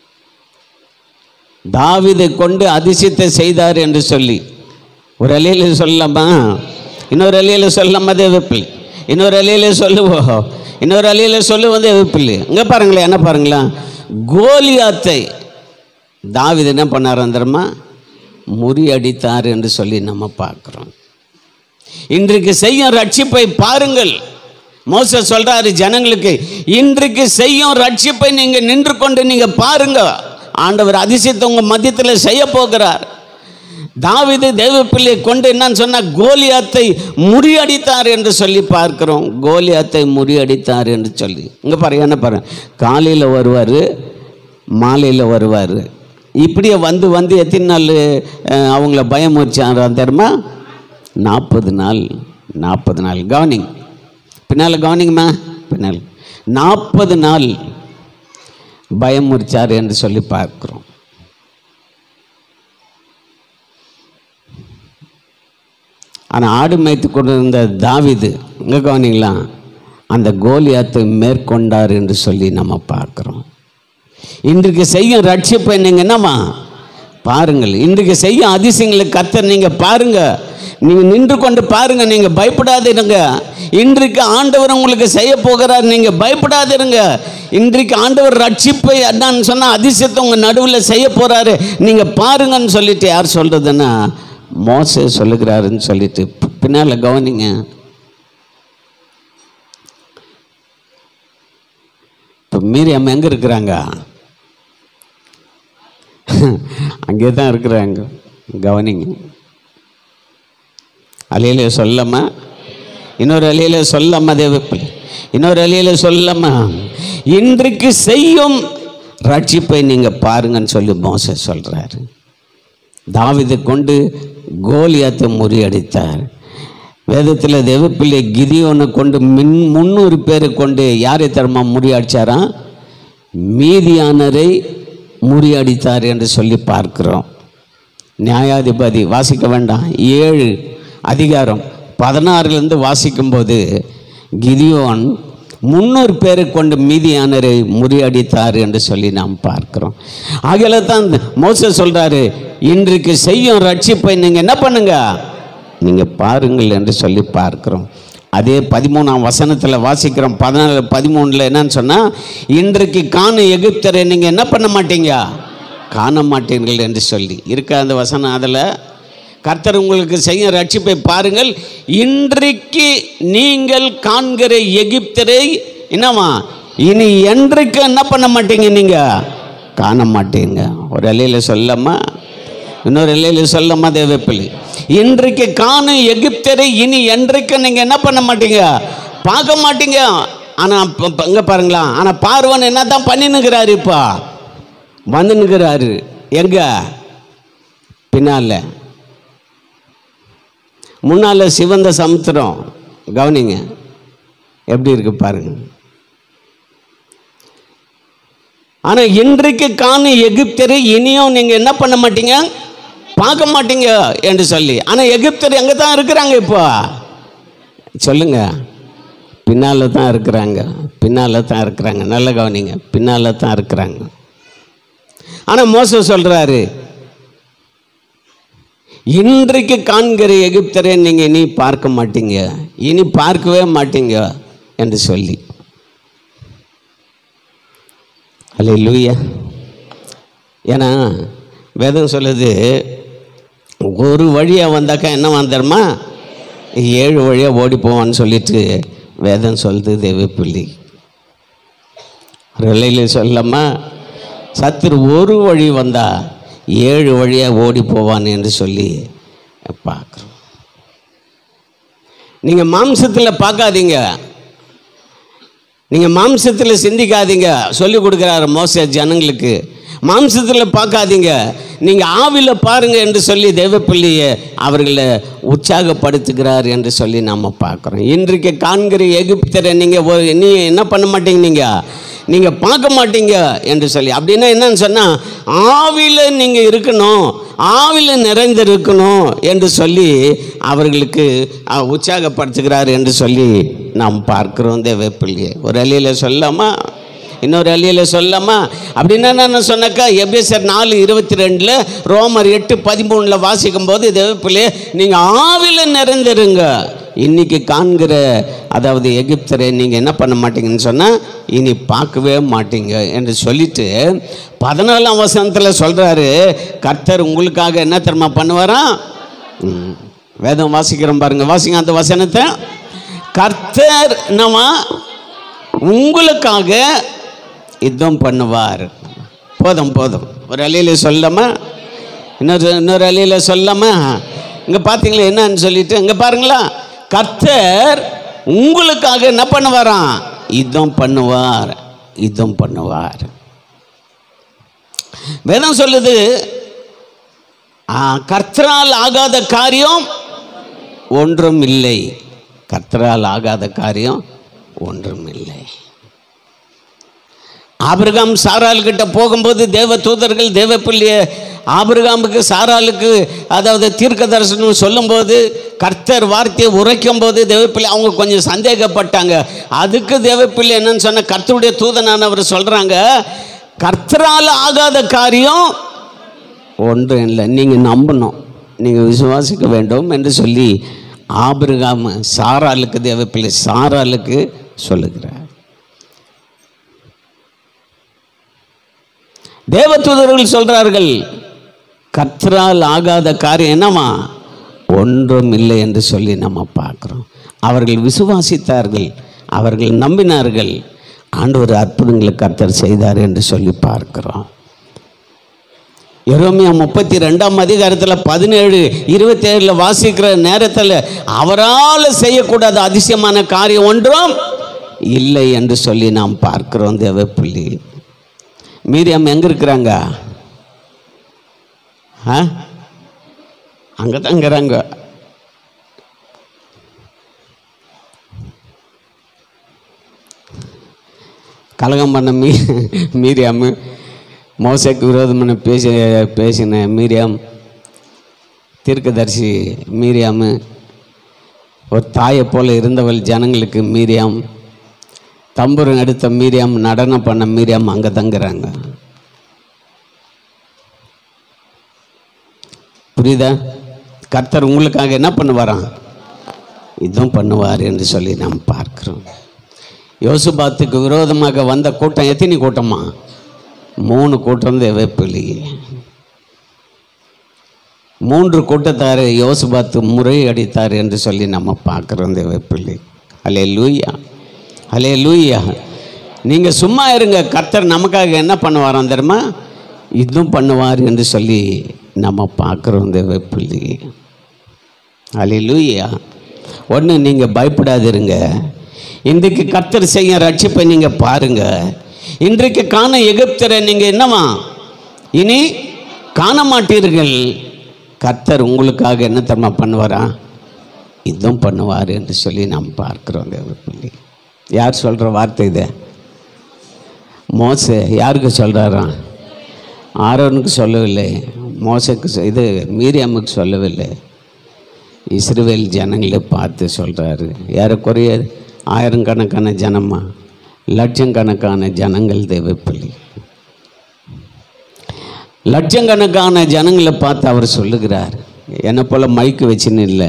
தாவீதை கொண்டு அதிசயத்தை செய்தார் என்று சொல்லி ஒரு அலையில் சொல்லலாமா இன்னொரு அலையில் சொல்லாம தேவப்பிள்ளை இன்னொரு அலையில் சொல்லுவோம் இன்னொரு அலையில் சொல்லுவோம் தேவப்பிள்ளை இங்கே பாருங்களேன் என்ன பாருங்களேன் கோலியாத்தை தாவீது என்ன பண்ணாராம் தெரியுமா முறியடித்தார் என்று சொல்லி நம்ம பார்க்குறோம் இன்றைக்கு செய்யும் ரட்சிப்பை பாருங்கள் மோச சொல்றாரு ஜனங்களுக்கு இன்றைக்கு செய்யும் ரட்சிப்பை நீங்க நின்று கொண்டு நீங்க பாருங்க ஆண்டவர் அதிசயத்தை உங்க மத்தியத்தில் செய்ய போகிறார் தாவீது தேவ பிள்ளையை கொண்டு என்னன்னு சொன்னா கோலியாத்தை முறியடித்தார் என்று சொல்லி பார்க்கிறோம் கோலியாத்தை முறியடித்தார் என்று சொல்லி இங்க பாருங்க என்ன பாருங்க காலையில் வருவார் மாலையில் வருவார் இப்படியே வந்து வந்து எத்தனை நாள் அஹ், அவங்கள பயமுறிச்சாரா தெரியுமா நாற்பது நாள் நாற்பது நாள் கவனிங் பின்னால் கவனிங்கம்மா பின்னால் நாற்பது நாள் பயமுறிச்சார் என்று சொல்லி பார்க்கிறோம் ஆனால் ஆடு மேய்த்து கொண்டிருந்த தாவிது இங்கே கவனிங்களா அந்த கோலியாத்தை மேற்கொண்டார் என்று சொல்லி நம்ம பார்க்குறோம் இன்றைக்கு செய்யும் ரட்சிப்பை நீங்கள் என்னம்மா பாருங்கள் இன்றைக்கு செய்யும் அதிசயங்களை கத்தர் நீங்கள் பாருங்க நீங்கள் நின்று கொண்டு பாருங்க நீங்கள் பயப்படாதிருங்க இன்றைக்கு ஆண்டவர் உங்களுக்கு செய்ய போகிறார் நீங்கள் பயப்படாதிருங்க இன்றைக்கு ஆண்டவர் ரட்சிப்பை என்னன்னு சொன்னால் அதிசயத்தை உங்கள் நடுவில் செய்ய போகிறாரு நீங்கள் பாருங்கன்னு சொல்லிட்டு யார் சொல்கிறதுன்னா மோசே சொல்லுகிறாருன்னு சொல்லிட்டு பின்னால் கவனிங்க இப்போ மீரியம் எங்கே இருக்கிறாங்க அங்கே தான் இருக்கிறாங்க கவனிங்க அலையில சொல்லம்மா இன்னொரு அலையில சொல்லம்மா தேவப்பிள்ளை இன்னொரு அலையில சொல்லம்மா இன்றைக்கு செய்யும் ரட்சிப்பை நீங்கள் பாருங்கன்னு சொல்லி மோச சொல்கிறாரு தாவிதை கொண்டு கோலியாத்தை முறியடித்தார் வேதத்தில் தேவப்பிள்ளை கிதியோனை கொண்டு மின் முந்நூறு பேரை கொண்டு யாரை தரமா முறியடிச்சாராம் மீதியானரை முறியடித்தார் என்று சொல்லி பார்க்கிறோம் நியாயாதிபதி வாசிக்க வேண்டாம் ஏழு அதிகாரம் பதினாறுலேருந்து வாசிக்கும்போது கிதியோன் முன்னூறு பேரை கொண்டு மீதியானரை முறியடித்தார் என்று சொல்லி நாம் பார்க்கிறோம் ஆகையில தான் மோச சொல்றாரு இன்றைக்கு செய்யும் ரட்சிப்பை நீங்கள் என்ன பண்ணுங்க நீங்கள் பாருங்கள் என்று சொல்லி பார்க்கிறோம் அதே பதிமூணாம் வசனத்தில் வாசிக்கிறோம் பதினாலு பதிமூணில் என்னன்னு சொன்னால் இன்றைக்கு காணும் எகிப்தரை நீங்கள் என்ன பண்ண மாட்டீங்க காண மாட்டீர்கள் என்று சொல்லி இருக்க அந்த வசனம் அதில் கர்த்தர் உங்களுக்கு செய்ய ரட்சிப்பை பாருங்கள் இன்றைக்கு நீங்கள் காண்கிற எகிப்தரை என்னவா இனி என்றைக்கு என்ன பண்ண மாட்டீங்க நீங்கள் காண மாட்டீங்க ஒரு அலையில சொல்லம்மா இன்னொரு இலையில சொல்லம்மா தேவப்பிள்ளை இன்றைக்கு காணும் எகிப்தரை இனி என்றைக்கு நீங்கள் என்ன பண்ண மாட்டீங்க பார்க்க மாட்டீங்க ஆனால் இங்கே பாருங்களா ஆனால் பார்வன் என்ன தான் பண்ணினுக்கிறாரு இப்போ வந்துன்னுக்கிறாரு எங்க பின்னால முன்னால சிவந்த சமுத்திரம் கவனிங்க எப்படி இருக்கு பாருங்க ஆனா இன்றைக்கு காணும் எகிப்தரை இனியும் நீங்க என்ன பண்ண மாட்டீங்க பார்க்க மாட்டீங்க என்று சொல்லி ஆனா எகிப்தர் எங்க தான் இருக்கிறாங்க இப்போ சொல்லுங்க பின்னால தான் இருக்கிறாங்க பின்னால தான் இருக்கிறாங்க நல்ல கவனிங்க பின்னால தான் இருக்கிறாங்க ஆனா மோசம் சொல்றாரு இன்றைக்கு காண்கிற எகிப்தரை நீங்கள் இனி பார்க்க மாட்டீங்க இனி பார்க்கவே மாட்டீங்க என்று சொல்லி அல்ல லூயா ஏன்னா வேதம் சொல்லுது ஒரு வழியாக வந்தாக்கா என்ன வந்துடுமா ஏழு வழியாக ஓடி போவான்னு சொல்லிட்டு வேதம் சொல்லுது தேவப்பிள்ளி ரெலையில சொல்லம்மா சத்துரு ஒரு வழி வந்தா ஏழு வழியாக ஓடி போவான் என்று சொல்லி பார்க்குறோம் நீங்கள் மாம்சத்தில் பார்க்காதீங்க நீங்கள் மாம்சத்தில் சிந்திக்காதீங்க சொல்லி கொடுக்குறாரு மோச ஜனங்களுக்கு மாம்சத்தில் பார்க்காதீங்க நீங்கள் ஆவில பாருங்க என்று சொல்லி தேவப்பிள்ளையை அவர்களை உற்சாகப்படுத்துகிறார் என்று சொல்லி நாம் பார்க்குறோம் இன்றைக்கு காண்கிற எகிப்தரை நீங்கள் நீ என்ன பண்ண மாட்டீங்க நீங்கள் நீங்கள் பார்க்க மாட்டீங்க என்று சொல்லி அப்படின்னா என்னன்னு சொன்னால் ஆவியில் நீங்கள் இருக்கணும் ஆவியில் நிறைந்து இருக்கணும் என்று சொல்லி அவர்களுக்கு அஹ், உற்சாகப்படுத்துகிறார் என்று சொல்லி நாம் பார்க்கிறோம் தேவ பிள்ளையே ஒரு அழியில் சொல்லாமா இன்னொரு அழியில் சொல்லாமா அப்படின்னா நான் சொன்னாக்கா எபேசர் நாலு இருபத்தி ரெண்டில் ரோமர் எட்டு பதிமூணில் வாசிக்கும் போது தேவ பிள்ளையே நீங்கள் ஆவில நிறைந்திருங்க இன்னைக்கு காண்கிற அதாவது எகிப்தரை நீங்கள் என்ன பண்ண மாட்டீங்கன்னு சொன்னால் இனி பார்க்கவே மாட்டீங்க என்று சொல்லிட்டு பதினாலாம் வசனத்தில் சொல்கிறாரு கர்த்தர் உங்களுக்காக என்ன தெரியுமா பண்ணுவாராம் ம். வேதம் வாசிக்கிறோம் பாருங்க வாசிங்க அந்த வசனத்தை கர்த்தர் நம்ம உங்களுக்காக யுத்தம் பண்ணுவார் போதும் போதும் ஒரு அலையில் சொல்லாமா இன்னொரு இன்னொரு அலையில் சொல்லாமா இங்கே பார்த்தீங்களா என்னன்னு சொல்லிட்டு இங்கே பாருங்களா கர்த்தர் உங்களுக்காக என்ன பண்ணுவாராம் யுத்தம் பண்ணுவார் யுத்தம் பண்ணுவார் வேதம் சொல்லுது ஆ, கர்த்தரால் ஆகாத காரியம் ஒன்றும் இல்லை கர்த்தரால் ஆகாத காரியம் ஒன்றும் இல்லை ஆபிரகாம் சாரால் கிட்ட போகும்போது தேவ தூதர்கள் தேவ பிள்ளைய ஆபிரகாமுக்கு சாராளுக்கு அதாவது தீர்க்க தரிசனம் சொல்லும்போது கர்த்தர் வார்த்தையை உரைக்கும் போது தேவப்பிள்ளை அவங்க கொஞ்சம் சந்தேகப்பட்டாங்க அதுக்கு தேவப்பிள்ளை என்னன்னு சொன்ன கர்த்தருடைய தூதனானவர் சொல்கிறாங்க கர்த்தரால் ஆகாத காரியம் ஒன்றும் இல்லை நீங்கள் நம்பணும் நீங்கள் விசுவாசிக்க வேண்டும் என்று சொல்லி ஆபிரகாம் சாராளுக்கு தேவப்பிள்ளை சாராளுக்கு சொல்லுகிறார் தேவதூதர்கள் சொல்றார்கள் கர்த்தரால் ஆகாத காரியம் என்னமா ஒன்றும் இல்லை என்று சொல்லி நம்ம பார்க்குறோம் அவர்கள் விசுவாசித்தார்கள் அவர்கள் நம்பினார்கள் ஆண்டவர் அற்புதங்களை கர்த்தர் செய்தார் என்று சொல்லி பார்க்கிறோம் எரோமியா முப்பத்தி ரெண்டாம் அதிகாரத்தில் பதினேழு இருபத்தேழில் வாசிக்கிற நேரத்தில் அவரால் செய்யக்கூடாத அதிசயமான காரியம் ஒன்றும் இல்லை என்று சொல்லி நாம் பார்க்கிறோம் தேவப்பிள்ளி மீரியம் எங்கே இருக்கிறாங்க ஆ அங்கே தான் இருக்கிறாங்க கலகம் பண்ண மீ மீரியாமு மோசைக்கு விரோதமான பேசி பேசின மீரியாம் தீர்க்கதரிசி மீரியாமு ஒரு தாயை போல இருந்தவள் ஜனங்களுக்கு மீரியாம் தம்புரம் எடுத்த மீரியாம் நடனம் பண்ண மீரியாம் அங்கே தங்குறாங்க புரியுதா கர்த்தர் உங்களுக்காக என்ன பண்ணுவாராம் இதுவும் பண்ணுவார் என்று சொல்லி நாம் பார்க்கிறோம் யோசுபாத்துக்கு விரோதமாக வந்த கூட்டம் எத்தனை கூட்டமா மூணு கூட்டம் தேவைப்பிள்ளி மூன்று கூட்டத்தாரை யோசுபாத்து முறையடித்தார் என்று சொல்லி நம்ம பார்க்குறோம் தேவைப்பிள்ளி அலே லூயா அலே லூயா நீங்கள் சும்மா இருங்க கர்த்தர் நமக்காக என்ன பண்ணுவாராம் தெரியுமா இதுவும் பண்ணுவார் என்று சொல்லி நம்ம பார்க்குறோம் தேவைப்பிள்ளி அலே லூயா ஒன்று நீங்கள் பயப்படாதிருங்க இன்றைக்கு கர்த்தர் செய்ய ரட்சிப்பை நீங்கள் பாருங்க இன்றைக்கு காண எகிப்தரை நீங்கள் என்னவா இனி காண மாட்டீர்கள் கர்த்தர் உங்களுக்காக என்ன தர்மா பண்ணுவாரா இதுவும் பண்ணுவார் என்று சொல்லி நாம் பார்க்கிறோம் தேவப்பிள்ளை யார் சொல்கிற வார்த்தை இது மோசே யாருக்கு சொல்கிறாராம் ஆரோனுக்கு சொல்லவில்லை மோசைக்கு சொ- இது மீரியாமுக்கு சொல்லவில்லை இஸ்ரவேல் ஜனங்களை பார்த்து சொல்கிறாரு ஏறக்குறைய ஆயிரக்கணக்கான ஜனமா லட்சக்கணக்கான ஜனங்கள் தேவைப்பள்ளி லட்சக்கணக்கான ஜனங்களை பார்த்து அவர் சொல்லுகிறார் என்னை போல மைக்கு வச்சுன்னு இல்லை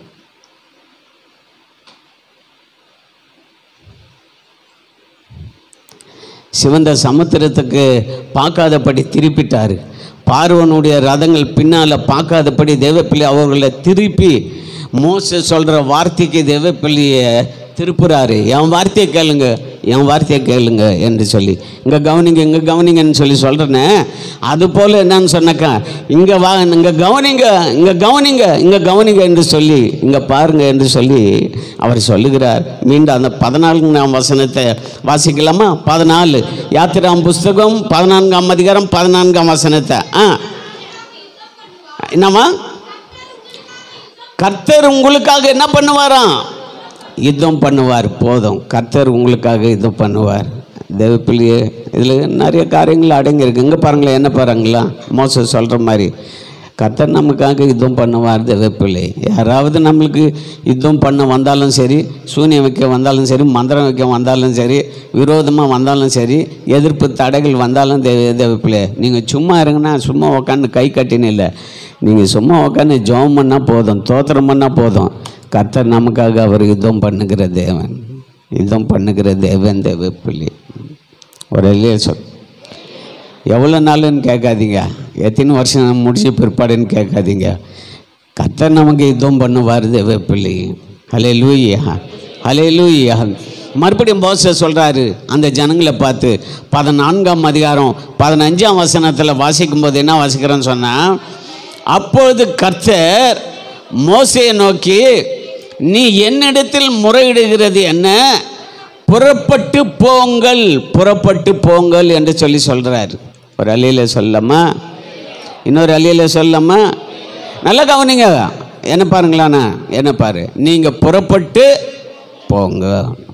சிவந்த சமுத்திரத்துக்கு பார்க்காதபடி திருப்பிட்டார் பார்வனுடைய ரதங்கள் பின்னால் பார்க்காதபடி தேவப்பிள்ளை அவர்களை திருப்பி மோச சொல்கிற வார்த்தைக்கு தேவப்பிள்ளையை திருப்புறாரு என் வார்த்தையை கேளுங்க என் வார்த்தையை கேளுங்க என்று சொல்லி இங்கே கவனிங்க இங்கே கவனிங்கன்னு சொல்லி சொல்கிறேனே அது போல் என்னன்னு சொன்னாக்கா இங்கே வா இங்கே கவனிங்க இங்கே கவனிங்க இங்கே கவனிங்க என்று சொல்லி இங்கே பாருங்க என்று சொல்லி அவர் சொல்லுகிறார் மீண்டும் அந்த பதினான்காம் வசனத்தை வாசிக்கலாமா பதினாலு யாத்திராம் புஸ்தகம் பதினான்காம் அதிகாரம் பதினான்காம் வசனத்தை ஆ என்னம்மா கர்த்தர் உங்களுக்காக என்ன பண்ணுவாராம் யுத்தம் பண்ணுவார் போதும் கர்த்தர் உங்களுக்காக யுத்தம் பண்ணுவார் தேவப்பிள்ளையே இதில் நிறைய காரியங்கள் அடங்கியிருக்கு இங்கே பாருங்களேன் என்ன பாருங்களா மோச சொல்கிற மாதிரி கர்த்தர் நமக்காக யுத்தம் பண்ணுவார் தேவப்பிள்ளை யாராவது நம்மளுக்கு யுத்தம் பண்ண வந்தாலும் சரி சூனியம் வைக்க வந்தாலும் சரி மந்திரம் வைக்க வந்தாலும் சரி விரோதமாக வந்தாலும் சரி எதிர்ப்பு தடைகள் வந்தாலும் தேவ தேவப்பிள்ளை நீங்கள் சும்மா இருங்கன்னா சும்மா உக்காந்து கை கட்டின்னு இல்லை நீங்கள் சும்மா உக்காந்து ஜெபம் பண்ணால் போதும் தோத்திரம் பண்ணால் போதும் கர்த்தர் நமக்காக அவர் யுத்தம் பண்ணுகிற தேவன் யுத்தம் பண்ணுகிற தேவன் தேவப்பிள்ளை ஒரு இல்லையா சொல் எவ்வளோ நாளுன்னு கேட்காதீங்க எத்தனை வருஷம் முடிச்ச பிற்பாடுன்னு கேட்காதீங்க கர்த்தர் நமக்கு யுத்தம் பண்ணுவார் தேவப்பிள்ளை ஹலே லூயா ஹலே லூயா மறுபடியும் போச சொல்கிறாரு அந்த ஜனங்களை பார்த்து பதினான்காம் அதிகாரம் பதினஞ்சாம் வசனத்தில் வாசிக்கும்போது என்ன வாசிக்கிறேன்னு சொன்னால் அப்பொழுது கர்த்தர் மோசையை நோக்கி நீ என்னிடத்தில் முறையிடுகிறது என்ன புறப்பட்டு போங்கள் புறப்பட்டு போங்கள் என்று சொல்லி சொல்கிறார் ஒரு அலியில் சொல்லமா இன்னொரு அலியில் சொல்லமா நல்லா கவனிங்க என்ன பாருங்களாண்ணா என்ன பாரு நீங்கள் புறப்பட்டு போங்க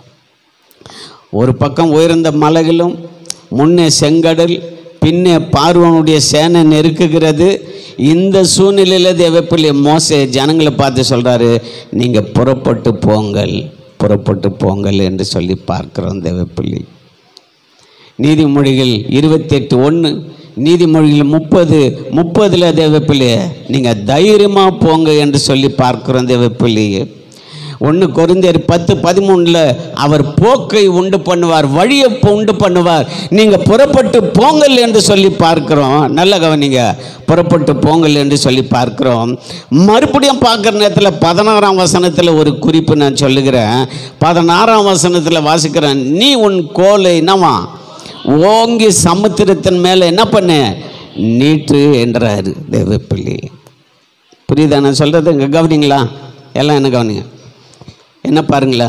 ஒரு பக்கம் உயர்ந்த மலைகளும் முன்னே செங்கடல் பின்னே பார்வனுடைய சேனை நெருக்குகிறது இந்த சூழ்நிலையில் தேவப்பிள்ளை மோசே ஜனங்களை பார்த்து சொல்கிறாரு நீங்கள் புறப்பட்டு போங்கள் புறப்பட்டு போங்கள் என்று சொல்லி பார்க்கிறோம் தேவப்பிள்ளை நீதிமொழிகள் இருபத்தெட்டு ஒன்று நீதிமொழிகள் முப்பது முப்பதில் தேவப்பிள்ளை நீங்கள் தைரியமாக போங்க என்று சொல்லி பார்க்கிறோம் தேவப்பிள்ளையே ஒன்று கொரிந்தியர் பத்து பதிமூணில் அவர் போக்கை உண்டு பண்ணுவார் வழியை பு- உண்டு பண்ணுவார் நீங்கள் புறப்பட்டு போங்கள் என்று சொல்லி பார்க்கிறோம் நல்ல கவனிங்க புறப்பட்டு போங்கள் என்று சொல்லி பார்க்கிறோம் மறுபடியும் பார்க்குற நேரத்தில் பதினாறாம் வசனத்தில் ஒரு குறிப்பு நான் சொல்லுகிறேன் பதினாறாம் வசனத்தில் வாசிக்கிறேன் நீ உன் கோலை என்னவா ஓங்கி சமுத்திரத்தின் மேலே என்ன பண்ணு நீட்டு என்றாரு தேவப்பிள்ளை புரியுதா நான் சொல்கிறது இங்கே கவனிங்களா எல்லாம் என்ன கவனிங்க என்ன பாருங்களா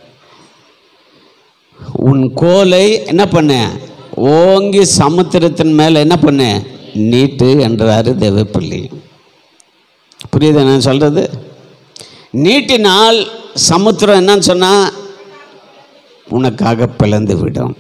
உன் கோலை என்ன பண்ண ஓங்கி சமுத்திரத்தின் மேலே என்ன பண்ண நீட்டு என்றாரு தேவப்பிள்ளை புரியுதா நான் சொல்கிறது நீட்டினால் சமுத்திரம் என்னன்னு சொன்னால் உனக்காக பிளந்து விடும்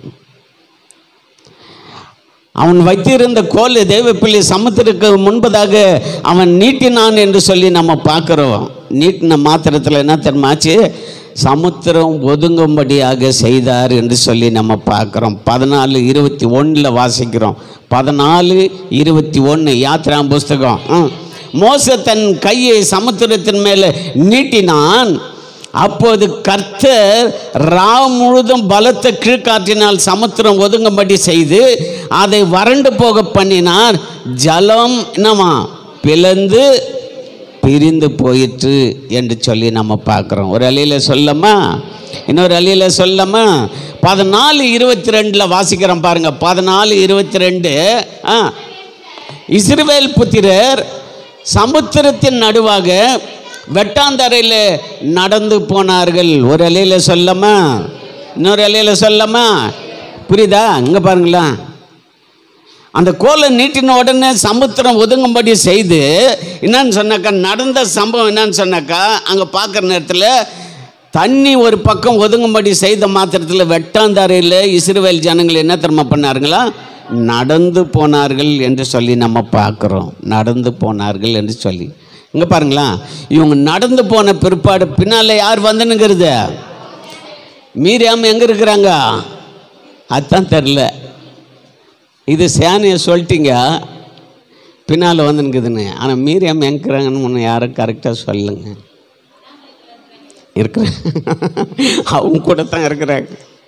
அவன் வைத்திருந்த கோல் தேவப்பிள்ளை சமுத்திரக்கு முன்பதாக அவன் நீட்டினான் என்று சொல்லி நம்ம பார்க்குறோம் நீட்டின மாத்திரத்தில் என்ன தெரியுமாச்சு சமுத்திரம் ஒதுங்கும்படியாக செய்தார் என்று சொல்லி நம்ம பார்க்குறோம் பதினாலு இருபத்தி ஒன்றில் வாசிக்கிறோம் பதினாலு இருபத்தி ஒன்று யாத்திராம் புஸ்தகம் ம். மோசே தன் கையை சமுத்திரத்தின் மேலே நீட்டினான் அப்போது கர்த்தர் ராம் முழுதும் பலத்த கீழ்காற்றினால் சமுத்திரம் ஒதுங்கும்படி செய்து அதை வறண்டு போக பண்ணினார் ஜலம் என்னமா பிளந்து பிரிந்து போயிற்று என்று சொல்லி நம்ம பார்க்குறோம் ஒரு அலையில் சொல்லமா இன்னொரு அலையில் சொல்லமா பதினாலு இருபத்தி ரெண்டில் வாசிக்கிறோம் பாருங்க பதினாலு இருபத்தி ரெண்டு ஆ இஸ்ரவேல் புத்திரர் சமுத்திரத்தின் நடுவாக வெட்டாந்தரையில் நடந்து போனார்கள் ஒரு அலையில் சொல்லமா இன்னொரு அலையில் சொல்லமா புரியுதா இங்கே பாருங்களா அந்த கோலை நீட்டின உடனே சமுத்திரம் ஒதுங்கும்படி செய்து என்னன்னு சொன்னாக்கா நடந்த சம்பவம் என்னன்னு சொன்னாக்கா அங்கே பார்க்குற நேரத்தில் தண்ணி ஒரு பக்கம் ஒதுங்கும்படி செய்த மாத்திரத்தில் வெட்டாந்தரையில் இஸ்ரவேல் ஜனங்கள் என்ன தெரியுமா பண்ணாருங்களா நடந்து போனார்கள் என்று சொல்லி நம்ம பார்க்குறோம் நடந்து போனார்கள் என்று சொல்லி இங்கே பாருங்களா இவங்க நடந்து போன பிற்பாடு பின்னால் யார் வந்துனுங்கிறது மீறியாமல் எங்கே இருக்கிறாங்க அதுதான் தெரில இது சேனையை சொல்லிட்டீங்க பின்னால் வந்துனுக்குதுன்னு ஆனால் மீறியாமல் எங்கிறாங்கன்னு ஒன்று யாரும் கரெக்டாக சொல்லுங்க இருக்கிறேன் அவங்க கூட தான் இருக்கிறாங்க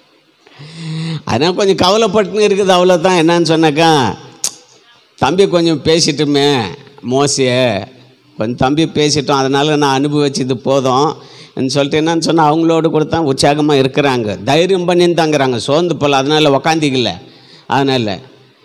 அதனால் கொஞ்சம் கவலைப்பட்டுன்னு இருக்குது அவ்வளோதான் என்னன்னு சொன்னாக்கா தம்பி கொஞ்சம் பேசிட்டுமே மோசிய கொஞ்சம் தம்பி பேசிட்டோம் அதனால் நான் அனுபவிச்சது போதும் ன்னு சொல்லிட்டு என்னன்னு சொன்னால் அவங்களோட கூட தான் உற்சாகமாக இருக்கிறாங்க தைரியம் பண்ணின்னு தாங்கிறாங்க சோர்ந்து போகல அதனால் உக்காந்திக்கல அதனால்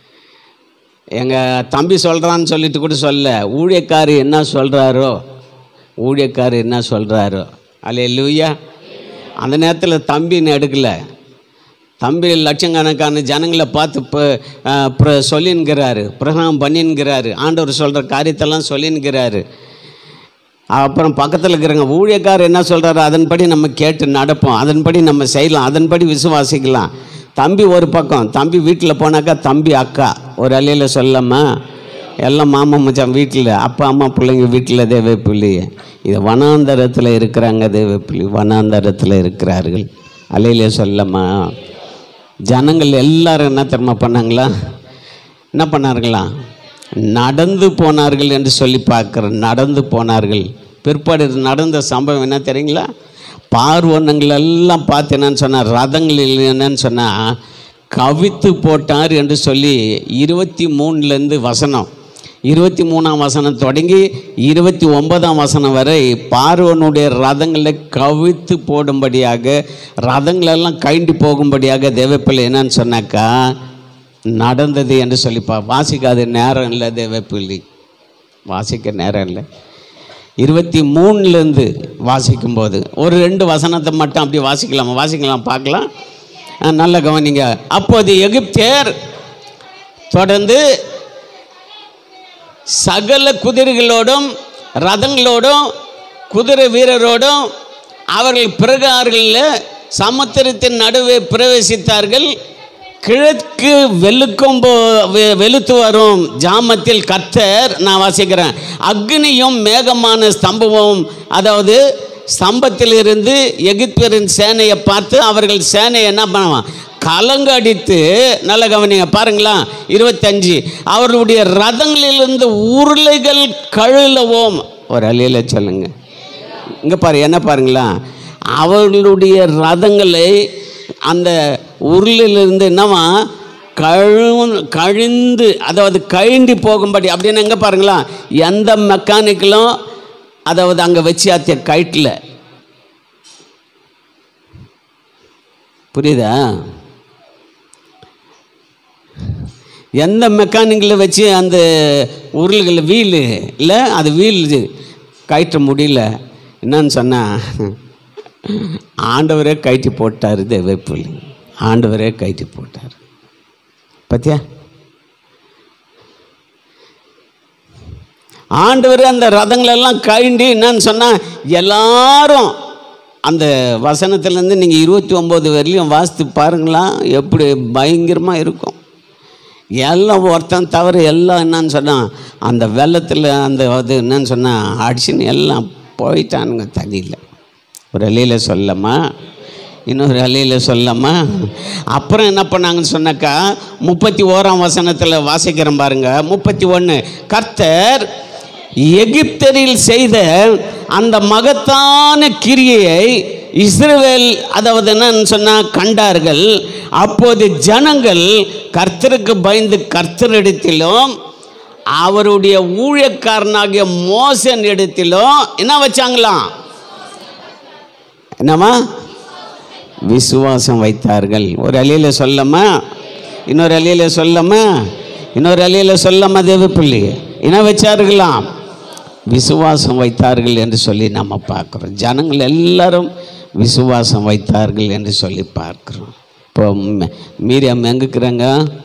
எங்கள் தம்பி சொல்கிறான்னு சொல்லிட்டு கூட சொல்ல ஊழியக்காரு என்ன சொல்கிறாரோ ஊழியக்காரு என்ன சொல்கிறாரோ அல்ல லூயா அந்த நேரத்தில் தம்பின்னு எடுக்கல தம்பி லட்சக்கணக்கான ஜனங்களை பார்த்து இப்போ இப்போ சொல்லின்கிறாரு பிரகடனம் பண்ணின்கிறாரு ஆண்டவர் சொல்கிற காரியத்தெல்லாம் சொல்லின்கிறாரு அப்புறம் பக்கத்தில் இருக்கிறவங்க ஊழியக்காரர் என்ன சொல்கிறாரோ அதன்படி நம்ம கேட்டு நடப்போம் அதன்படி நம்ம செய்யலாம் அதன்படி விசுவாசிக்கலாம் தம்பி ஒரு பக்கம் தம்பி வீட்டில் போனாக்கா தம்பி அக்கா ஒரு அலையில் சொல்லாமா எல்லாம் மாமா மச்சான் வீட்டில் அப்பா அம்மா பிள்ளைங்க வீட்டில் தேவைப்பிள்ளி இது வனாந்தரத்தில் இருக்கிறாங்க தேவைப்பிள்ளி வனாந்தரத்தில் இருக்கிறார்கள் அலையிலே சொல்லம்மா ஜனங்கள் எல்லாரும் என்ன தெரியுமா பண்ணாங்களா என்ன பண்ணார்களா நடந்து போனார்கள் என்று சொல்லி பார்க்குறேன் நடந்து போனார்கள் பிற்பாடு இது நடந்த சம்பவம் என்ன தெரியுங்களா பார்வனங்கள் எல்லாம் பார்த்து என்னன்னு சொன்னார் ரதங்கள் என்னன்னு சொன்னால் கவித்து போட்டார் என்று சொல்லி இருபத்தி மூணுலேருந்து வசனம் இருபத்தி மூணாம் வசனம் தொடங்கி இருபத்தி ஒன்பதாம் வசனம் வரை பார்வனுடைய ரதங்களை கவித்து போடும்படியாக ரதங்களெல்லாம் கைண்டு போகும்படியாக தேவப்பிள்ளை என்னன்னு சொன்னாக்கா நடந்தது என்று சொல்லிப்பா வாசிக்காத நேரம் இல்லை தேவப்பிள்ளி வாசிக்க நேரம் இல்லை இருபத்தி மூணுலேருந்து வாசிக்கும்போது ஒரு ரெண்டு வசனத்தை மட்டும் அப்படி வாசிக்கலாமா வாசிக்கலாம் பார்க்கலாம் ஆ, நல்ல கவனிங்க அப்போது எகிப்தியர் தொடர்ந்து சகல குதிரைகளோடும் ரதங்களோடும் குதிரை வீரரோடும் அவர்கள் பிரகாரங்களில் சமுத்திரத்தின் நடுவே பிரவேசித்தார்கள் கிழக்கு வெளுக்கும் போ வெ- வெளுத்து வரும் ஜாமத்தில் கர்த்தர் நான் வாசிக்கிறேன் அக்னியும் மேகமான ஸ்தம்பமும் அதாவது ஸ்தம்பத்திலிருந்து எகிப்தியரின் சேனையை பார்த்து அவர்கள் சேனையை என்ன பண்ணுவான் கலங்கடித்து நல்ல கவனிங்க பாருங்களா இருபத்தஞ்சு அவர்களுடைய ரதங்களிலிருந்து உருளைகள் கழுலவும் ஒரு அலையில சொல்லுங்க இங்கே பாரு என்ன பாருங்களா அவர்களுடைய ரதங்களை அந்த உருளிலிருந்து என்னவா கழு கழிந்து அதாவது கழிந்து போகும்படி அப்படின்னு எங்கே பாருங்களா எந்த மெக்கானிக்கலும் அதாவது அங்கே வச்சு அத்திய கயிட்டில் புரியுதா எந்த மெக்கானிக்கில் வச்சு அந்த உருள்கள் வீலு இல்லை அது வீல் கயிற்ற முடியல என்னன்னு சொன்னால் ஆண்டவரே கயிற்றி போட்டார் தேவைப்புள்ளி ஆண்டவரே கயிற்றி போட்டார் பத்தியா ஆண்டவர் அந்த ரதங்களெல்லாம் கழிண்டி என்னன்னு சொன்னால் எல்லாரும் அந்த வசனத்துலேருந்து நீங்கள் இருபத்தி ஒம்பது வரையிலும் வாசித்து பாருங்களா எப்படி பயங்கரமாக இருக்கும் எல்லாம் ஒருத்தன் தவிர எல்லாம் என்னன்னு சொன்னால் அந்த வெள்ளத்தில் அந்த அது என்னன்னு சொன்னால் அடிச்சுன்னு எல்லாம் போயிட்டானுங்க தண்ணியில் ஒரு அலையில் சொல்லம்மா இன்னொரு அலையில் சொல்லம்மா அப்புறம் என்ன பண்ணாங்கன்னு சொன்னாக்கா முப்பத்தி ஓராம் வசனத்தில் வாசிக்கிறேன் பாருங்க முப்பத்தி ஒன்று கர்த்தர் எகிப்தரில் செய்த அந்த மகத்தான கிரியையை இஸ்ரவேல் அதாவது என்னன்னு சொன்னால் கண்டார்கள் அப்போது ஜனங்கள் கர்த்தருக்கு பயந்து கர்த்தரிடத்திலும் அவருடைய ஊழியக்காரனாகிய மோசன் இடத்திலும் என்ன வச்சாங்களாம் என்னம்மா விசுவாசம் வைத்தார்கள் ஒரு அலியில் சொல்லம்மா இன்னொரு அலியில் சொல்லம்மா இன்னொரு அலியில் சொல்லம்மா தேவப்பிள்ளி என்ன வச்சார்களாம் விசுவாசம் வைத்தார்கள் என்று சொல்லி நம்ம பார்க்குறோம் ஜனங்கள் எல்லாரும் விசுவாசம் வைத்தார்கள் என்று சொல்லி பார்க்குறோம் இப்போ ம- மீரியம் எங்குக்கிறாங்க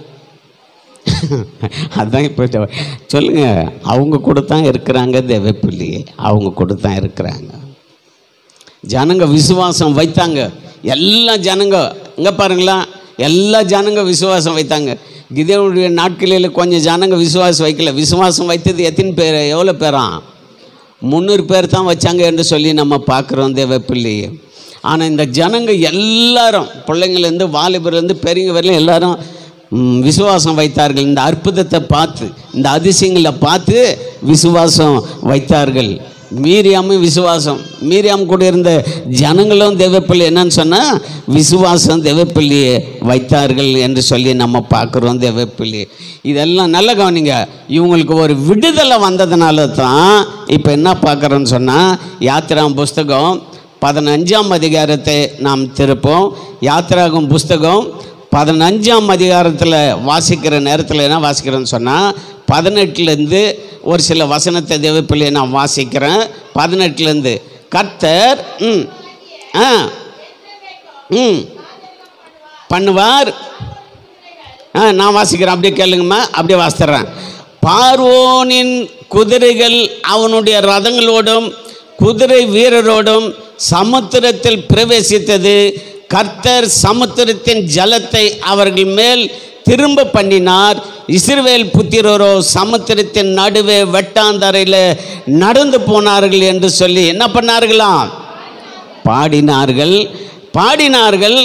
அதான் இப்போ சொ- சொல்லுங்க அவங்க கூட தான் இருக்கிறாங்க தேவப்பிள்ளி அவங்க கூட தான் இருக்கிறாங்க ஜனங்க விசுவாசம் வைத்தாங்க எல்லா ஜனங்க இங்கே பாருங்களா எல்லா ஜனங்க விசுவாசம் வைத்தாங்க கிதேவனுடைய நாட்களில் கொஞ்சம் ஜனங்க விசுவாசம் வைக்கல விசுவாசம் வைத்தது எத்தனை பேர் எவ்வளோ பேராம் முந்நூறு பேர் தான் வச்சாங்க என்று சொல்லி நம்ம பார்க்குறோம் தேவப்பிள்ளி ஆனால் இந்த ஜனங்க எல்லாரும் பிள்ளைங்கள்லேருந்து வாலிபர்லேருந்து பெரியவங்க வரையிலும் எல்லாரும் ம், விசுவாசம் வைத்தார்கள் இந்த அற்புதத்தை பார்த்து இந்த அதிசயங்களை பார்த்து விசுவாசம் வைத்தார்கள் மீரியாமும் விசுவாசம் மீரியாம் கூட இருந்த ஜனங்களும் தேவப்பள்ளி என்னன்னு சொன்னால் விசுவாசம் தேவப்பள்ளியை வைத்தார்கள் என்று சொல்லி நம்ம பார்க்குறோம் தேவப்பள்ளி இதெல்லாம் நல்ல கவனிங்க இவங்களுக்கு ஒரு விடுதலை வந்ததுனால தான் இப்போ என்ன பார்க்குறோன்னு சொன்னால் யாத்திராம் புஸ்தகம் பதினஞ்சாம் அதிகாரத்தை நாம் திருப்போம் யாத்திராகும் புஸ்தகம் பதினஞ்சாம் அதிகாரத்தில் வாசிக்கிற நேரத்தில் என்ன வாசிக்கிறேன்னு சொன்னால் பதினெட்டுலேருந்து ஒரு சில வசனத்தை தேவப்பிள்ளையை நான் வாசிக்கிறேன் பதினெட்டுலேருந்து கர்த்தர் ம் ஆ ம் பண்ணுவார் ஆ நான் வாசிக்கிறேன் அப்படியே கேளுங்கம்மா அப்படியே வாசித்துறேன் பார்வோனின் குதிரைகள் அவனுடைய ரதங்களோடும் குதிரை வீரரோடும் சமுத்திரத்தில் பிரவேசித்தது கர்த்தர் சமுத்திரத்தின் ஜலத்தை அவர்கள் மேல் திரும்ப பண்ணினார் இஸ்ரவேல் புத்திரரோ சமுத்திரத்தின் நடுவே வெட்டாந்தரையில் நடந்து போனார்கள் என்று சொல்லி என்ன பண்ணார்களாம் பாடினார்கள் பாடினார்கள்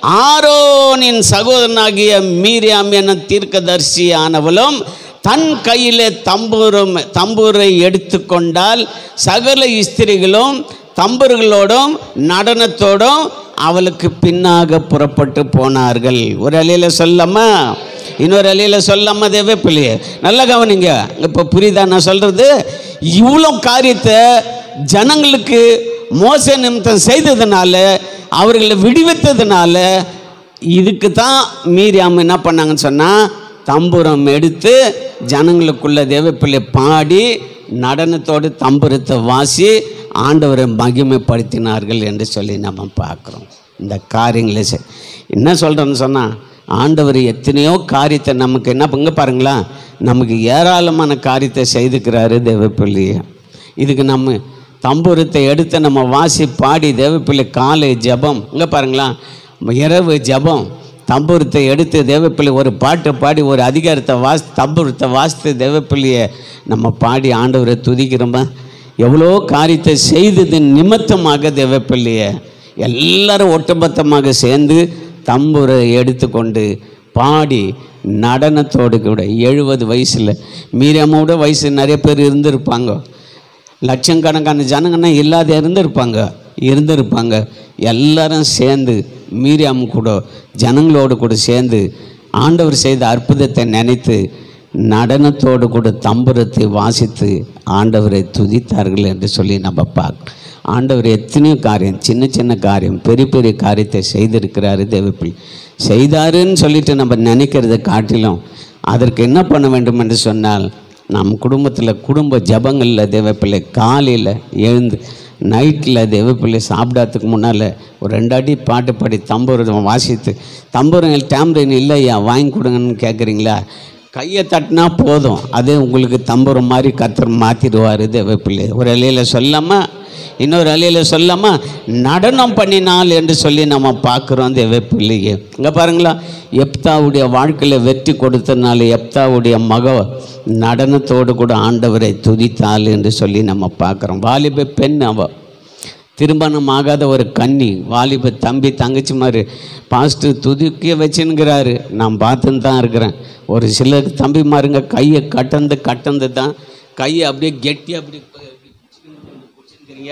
ஆரோனின் சகோதரனாகிய மீரியாம் என தீர்க்கதரிசி ஆனவளும் தன் கையிலே தம்பூரும் தம்பூரை எடுத்துக்கொண்டால் சகல ஸ்திரிகளும் தம்புர்களோடும் நடனத்தோடும் அவளுக்கு பின்னாக புறப்பட்டு போனார்கள் ஒரு அலையில சொல்லாமா இன்னொரு அலையில சொல்லாம தேவைப்பிள்ளையே நல்லா கவனிங்க இப்போ புரியுதா நான் சொல்றது இவ்வளோ காரியத்தை ஜனங்களுக்கு மோச நிமித்தம் செய்ததுனால அவர்களை விடுவித்ததுனால இதுக்கு தான் மீறியாம என்ன பண்ணாங்கன்னு சொன்னால் தம்புரம் எடுத்து ஜனங்களுக்குள்ள தேவப்பிள்ளை பாடி நடனத்தோடு தம்புரத்தை வாசி ஆண்டவரை மகிமைப்படுத்தினார்கள் என்று சொல்லி நம்ம பார்க்குறோம் இந்த காரியங்களை செய் என்ன சொல்கிறேன்னு சொன்னால் ஆண்டவர் எத்தனையோ காரியத்தை நமக்கு என்ன பங்கு பாருங்களா நமக்கு ஏராளமான காரியத்தை செய்துக்கிறாரு தேவப்பிள்ளையை இதுக்கு நம்ம தம்புரத்தை எடுத்து நம்ம வாசி பாடி தேவப்பிள்ளை காலை ஜெபம் இங்கே பாருங்களா இரவு ஜெபம் தம்புரத்தை எடுத்து தேவப்பிள்ளை ஒரு பாட்டை பாடி ஒரு அதிகாரத்தை வாசி தம்புரத்தை வாசித்து தேவப்பிள்ளையை நம்ம பாடி ஆண்டவரை துதிக்கிறோமா எவ்வளோ காரியத்தை செய்தது நிமித்தமாக தேவப்பிள்ளையை எல்லாரும் ஒட்டுமொத்தமாக சேர்ந்து தம்புரை எடுத்துக்கொண்டு பாடி நடனத்தோடு கூட எழுபது வயசில் மீறியம்மோட வயசு நிறைய பேர் இருந்திருப்பாங்க லட்சக்கணக்கான ஜனங்கன்னா இல்லாத இருந்திருப்பாங்க இருந்திருப்பாங்க எல்லாரும் சேர்ந்து மீரியாம் கூட ஜனங்களோடு கூட சேர்ந்து ஆண்டவர் செய்த அற்புதத்தை நினைத்து நடனத்தோடு கூட தம்புரத்தை வாசித்து ஆண்டவரை துதித்தார்கள் என்று சொல்லி நம்ம பார்க்க ஆண்டவர் எத்தனையோ காரியம் சின்ன சின்ன காரியம் பெரிய பெரிய காரியத்தை செய்திருக்கிறாரு தேவப்பிள்ளை செய்தாருன்னு சொல்லிட்டு நம்ம நினைக்கிறத காட்டிலும் அதற்கு என்ன பண்ண வேண்டும் என்று சொன்னால் நம் குடும்பத்தில் குடும்ப ஜபங்களில் தேவப்பிள்ளை காலையில் எழுந்து நைட்டில் தேவப்பிள்ளை சாப்பிடாததுக்கு முன்னால் ஒரு ரெண்டு அடி பாட்டு பாடி தம்பூரம் வாசித்து தம்பூரங்கள் டேம்ரின் இல்லையா வாங்கி கொடுங்கன்னு கேட்குறீங்களா கையை தட்டினா போதும் அதே உங்களுக்கு தம்புரம் மாதிரி கத்தர் மாற்றிடுவார் தேவப்பிள்ளை ஒரு அலையில் சொல்லாமல் இன்னொரு அலையில் சொல்லாமல் நடனம் பண்ணினால் என்று சொல்லி நம்ம பார்க்குறோம் தேவப்பிள்ளையை இங்கே பாருங்களா எப்தாவுடைய வாழ்க்கையில் வெற்றி கொடுத்ததுனால எப்தாவுடைய மக நடனத்தோடு கூட ஆண்டவரை துதித்தாள் என்று சொல்லி நம்ம பார்க்குறோம் வாலிப பெண் அவ திருமணம் ஆகாத ஒரு கன்னி வாலிப தம்பி தங்கச்சி மாதிரி பாஸ்ட்டு துதிக்க வச்சுன்னுங்கிறாரு நான் பார்த்துன்னு தான் இருக்கிறேன் ஒரு சில தம்பிமாருங்க கையை கட்டந்து கட்டந்து தான் கையை அப்படியே கெட்டி அப்படி பிடிச்சிருக்கிறீங்க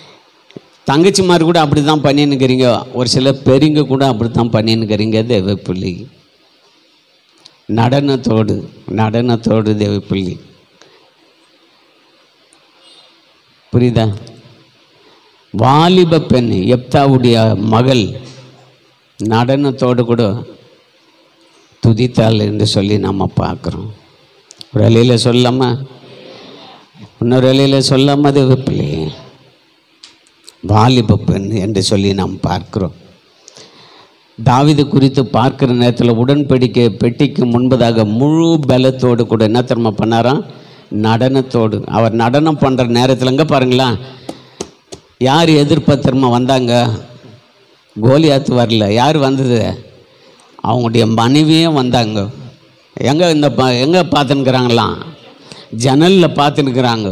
தங்கச்சிமார் கூட அப்படி தான் பண்ணின்னுக்கிறீங்க ஒரு சில பெரியங்க கூட அப்படி தான் பண்ணின்னுக்கிறீங்க தேவப்பிள்ளை நடனத்தோடு நடனத்தோடு தேவப்பிள்ளை புரியுதா வாலிப பெண் எப்தாவுடைய மகள் நடனத்தோடு கூட துதித்தாள் என்று சொல்லி நம்ம பார்க்குறோம் ஒரு அலையில் சொல்லாம இன்னொரு அலையில் சொல்லாம தேவப்பிள்ளை வாலிப பெண் என்று சொல்லி நாம் பார்க்கிறோம் தாவிது குறித்து பார்க்கிற நேரத்தில் உடன்படிக்கை பெட்டிக்கு முன்பதாக முழு பலத்தோடு கூட என்ன தெரியுமா பண்ணாராம் நடனத்தோடு அவர் நடனம் பண்ணுற நேரத்தில்ங்க பாருங்களா யார் எதிர்ப்ப திரும்ப வந்தாங்க கோலியாத்து வரல யார் வந்தது அவங்களுடைய மனைவியும் வந்தாங்க எங்கே இந்த பா எங்கே பார்த்துன்னுக்குறாங்களாம் ஜன்னலில் பார்த்துன்னுக்குறாங்க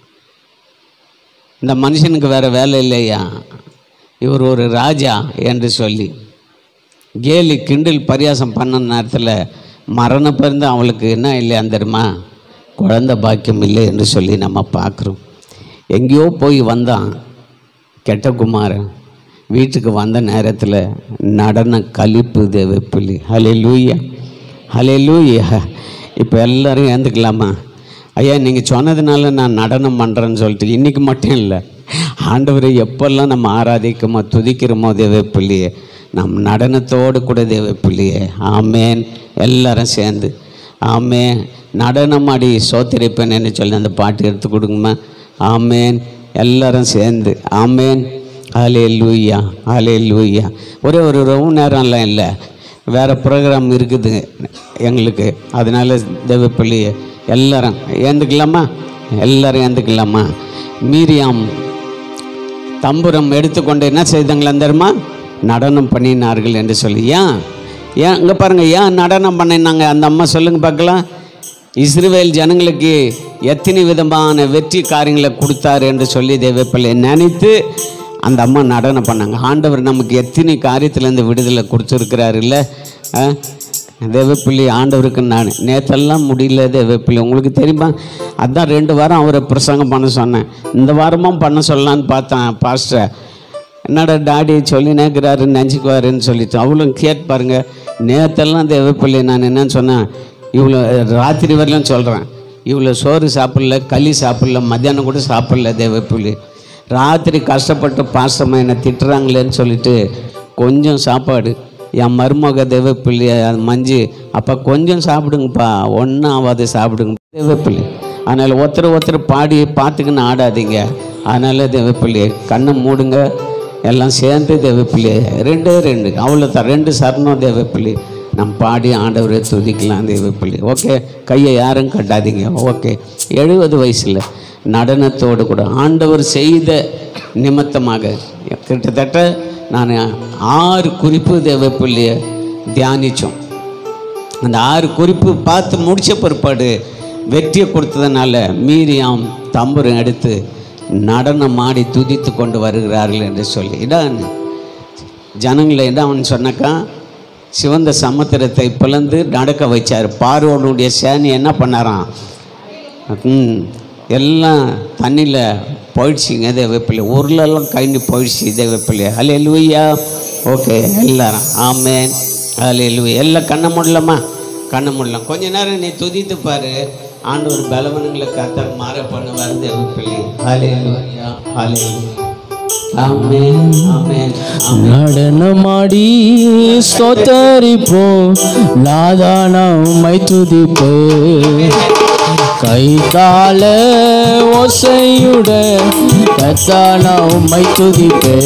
இந்த மனுஷனுக்கு வேறு வேலை இல்லையா இவர் ஒரு ராஜா என்று சொல்லி கேலி கிண்டில் பரியாசம் பண்ண நேரத்தில் மரண பிறந்து அவளுக்கு என்ன இல்லையா தெரியுமா குழந்தை பாக்கியம் இல்லை என்று சொல்லி நம்ம பார்க்குறோம் எங்கேயோ போய் வந்தான் கெட்ட குமாரன் வீட்டுக்கு வந்த நேரத்தில் நடன கழிப்பு தேவப்பிள்ளி ஹலே லூயா ஹலே லூயா இப்போ எல்லாரும் ஏந்துக்கலாமா ஐயா நீங்கள் சொன்னதுனால நான் நடனம் பண்ணுறேன்னு சொல்லிட்டு இன்றைக்கி மட்டும் இல்லை ஆண்டவரை எப்பெல்லாம் நம்ம ஆராதிக்கமோ துதிக்கிறோமோ தேவப்பிள்ளையே நம் நடனத்தோடு கூட தேவப்பிள்ளையே ஆமேன் எல்லாரும் சேர்ந்து ஆமே நடனம் ஆடி சோத்திரிப்பேன்னு சொல்லி அந்த பாட்டு எடுத்து கொடுங்கம்மா ஆமேன் எல்லாரும் சேர்ந்து ஆமேன் ஹலே லூயா ஹலே லூயா ஒரே ஒரு ரொம்ப நேரம்லாம் இல்லை வேறு ப்ரோக்ராம் இருக்குது எங்களுக்கு அதனால தேவப்பள்ளி எல்லாரும் ஏந்துக்கலாமா எல்லாரும் ஏந்துக்கலாமா மீரியாம் தம்புரம் எடுத்துக்கொண்டு என்ன செய்தாங்களா தெரியுமா நடனம் பண்ணினார்கள் என்று சொல்லி ஏன் ஏன் இங்கே பாருங்கள் ஏன் நடனம் பண்ணினாங்க அந்த அம்மா சொல்லுங்க பார்க்கலாம் இஸ்ரவேல் ஜனங்களுக்கு எத்தனை விதமான வெற்றி காரியங்களை கொடுத்தாரு என்று சொல்லி தேவப்பிள்ளை நினைத்து அந்த அம்மா நடனம் பண்ணாங்க ஆண்டவர் நமக்கு எத்தனை காரியத்திலேருந்து விடுதலை கொடுத்துருக்கிறாரு இல்லை தேவப்பிள்ளை ஆண்டவருக்கு நான் நேற்றெல்லாம் முடியல தேவப்பிள்ளை உங்களுக்கு தெரியுமா அதான் ரெண்டு வாரம் அவரை பிரசங்கம் பண்ண சொன்னேன் இந்த வாரமும் பண்ண சொல்லலான்னு பார்த்தேன் பாஸ்டர் என்னடா டாடி சொல்லி நேக்கிறாருன்னு நினச்சிக்குவாருன்னு சொல்லிட்டு அவளும் கேட்பாருங்க நேற்றெல்லாம் தேவப்பிள்ளை நான் என்னன்னு சொன்னேன் இவ்வளோ ராத்திரி வரலாம் சொல்கிறேன் இவ்வளோ சோறு சாப்பிடல களி சாப்பிடல மத்தியானம் கூட சாப்பிடல தேவப்பிள்ளை ராத்திரி கஷ்டப்பட்டு பாசமாக என்னை திட்டுறாங்களேன்னு சொல்லிட்டு கொஞ்சம் சாப்பாடு என் மருமக தேவப்பிள்ளை அது மஞ்சு அப்போ கொஞ்சம் சாப்பிடுங்கப்பா ஒன்றும் ஆகாது சாப்பிடுங்க தேவப்பிள்ளை அதனால் ஒருத்தர் ஒருத்தர் பாடி பார்த்துக்கின்னு ஆடாதீங்க அதனால் தேவப்பிள்ளை கண்ணை மூடுங்க எல்லாம் சேர்ந்து தேவப்பிள்ளை ரெண்டே ரெண்டு அவ்வளோதான் ரெண்டு சரணம் தேவப்பிள்ளை நம்ம பாடி ஆண்டவரை துதிக்கலாம் தேவப்பிள்ளை ஓகே கையை யாரும் கட்டாதீங்க ஓகே எழுபது வயசில் நடனத்தோடு கூட ஆண்டவர் செய்த நிமித்தமாக கிட்டத்தட்ட நான் ஆறு குறிப்பு தேவப்பிள்ளையை தியானித்தோம் அந்த ஆறு குறிப்பு பார்த்து முடிச்ச பிற்பாடு வெற்றியை கொடுத்ததுனால மீரியாம் தம்புரம் எடுத்து நடனம் ஆடி துதித்து கொண்டு வருகிறார்கள் என்று சொல்லி இதான் ஜனங்களை என்ன அவன் சொன்னாக்கா சிவந்த சமுத்திரத்தை பிளந்து நடக்க வச்சார் பார்வோனுடைய சேனை என்ன பண்ணாராம் ம், எல்லாம் தண்ணியில் போயிடுச்சிங்க தேவப்பிள்ளை ஊர்லெல்லாம் கழிந்து போயிடுச்சு தேவப்பிள்ளை அல்ல எழுவையா ஓகே எல்லாரும் ஆமேன் அதில் எழுவை எல்லாம் கண்ண முடியலம்மா கண்ண முடியலாம் கொஞ்ச நேரம் நீ துதித்து பாரு ஆண்டவர் பலவனுங்களை கத்தர் மாற பண்ணுவார் தேவப்பிள்ளை அலே எழுவையா அலே ஆமேன் ஆமேன் ஆமேன் நடனமாடி ஸ்தோத்தரிப்போம் நாதானா உம்மை துதிப்பே கைத்தால ஓசையுடன் கத்தானா உம்மை துதிப்பே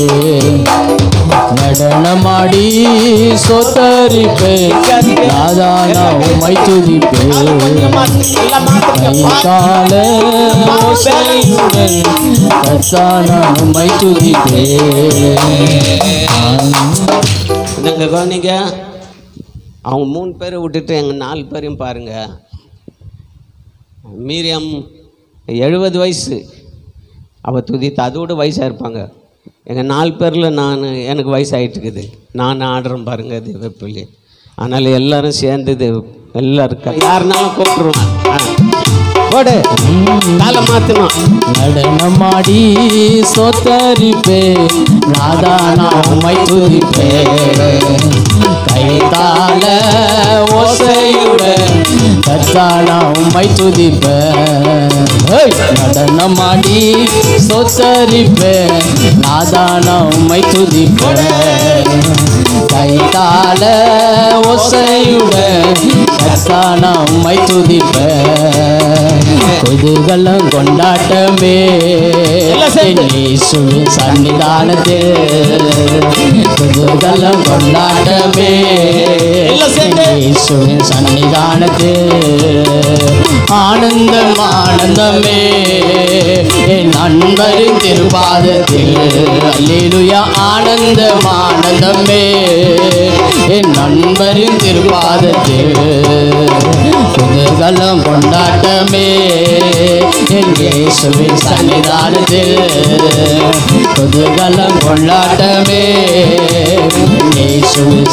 நடனமாடி ஸ்தோத்தரிப்பே நாதானா உம்மை துதிப்பே கைத்தால ஓசையுடன் கத்தானா உம்மை துதிப்பே இதுங்க கவனிங்க அவங்க மூணு பேரை விட்டுட்டு எங்கள் நாலு பேரையும் பாருங்க மீரியம் எழுபது வயசு அவள் துதித்து அதோட வயசாக இருப்பாங்க எங்கள் நாலு பேரில் நான் எனக்கு வயசாகிட்டு இருக்குது நான் ஆடுறேன் பாருங்க தேவப்பிள்ளை அதனால் எல்லாரும் சேர்ந்து தேவ எல்லாரும் க- யாருனாலும் கூப்பிட்டுருவான் போடு காலை மாற்றணும் நடனமாடி சோத்தரிப்பே நாதானா உம்மை துதிப்பே கைத்தால ஓசையுடன் கத்தானா உம்மை துதிப்பே ஹேய்! நடனமாடி சோத்தரிப்பே நாதானா உம்மை துதிப்பே கைத்தால ஓசையுடன் கத்தானா உம்மை துதிப்பே குதூகலம் கொண்டாட்டமே இயேசுவின் சன்னிதானத்தில் குதூகலம் கொண்டாட்டமே இயேசுவின் சன்னிதானத்தில் ஆனந்தம் ஆனந்தமே என் நண்பரின் திருப்பாதத்தில் அல்லேலுயா ஆனந்தம் ஆனந்தமே என் நண்பரின் திருப்பாதத்தில் குதூகலம் கொண்டாட்டமே என் இயேசுவின் சன்னிதானத்தில் குதூகலம் கொண்டாட்டமே என் இயேசுவின்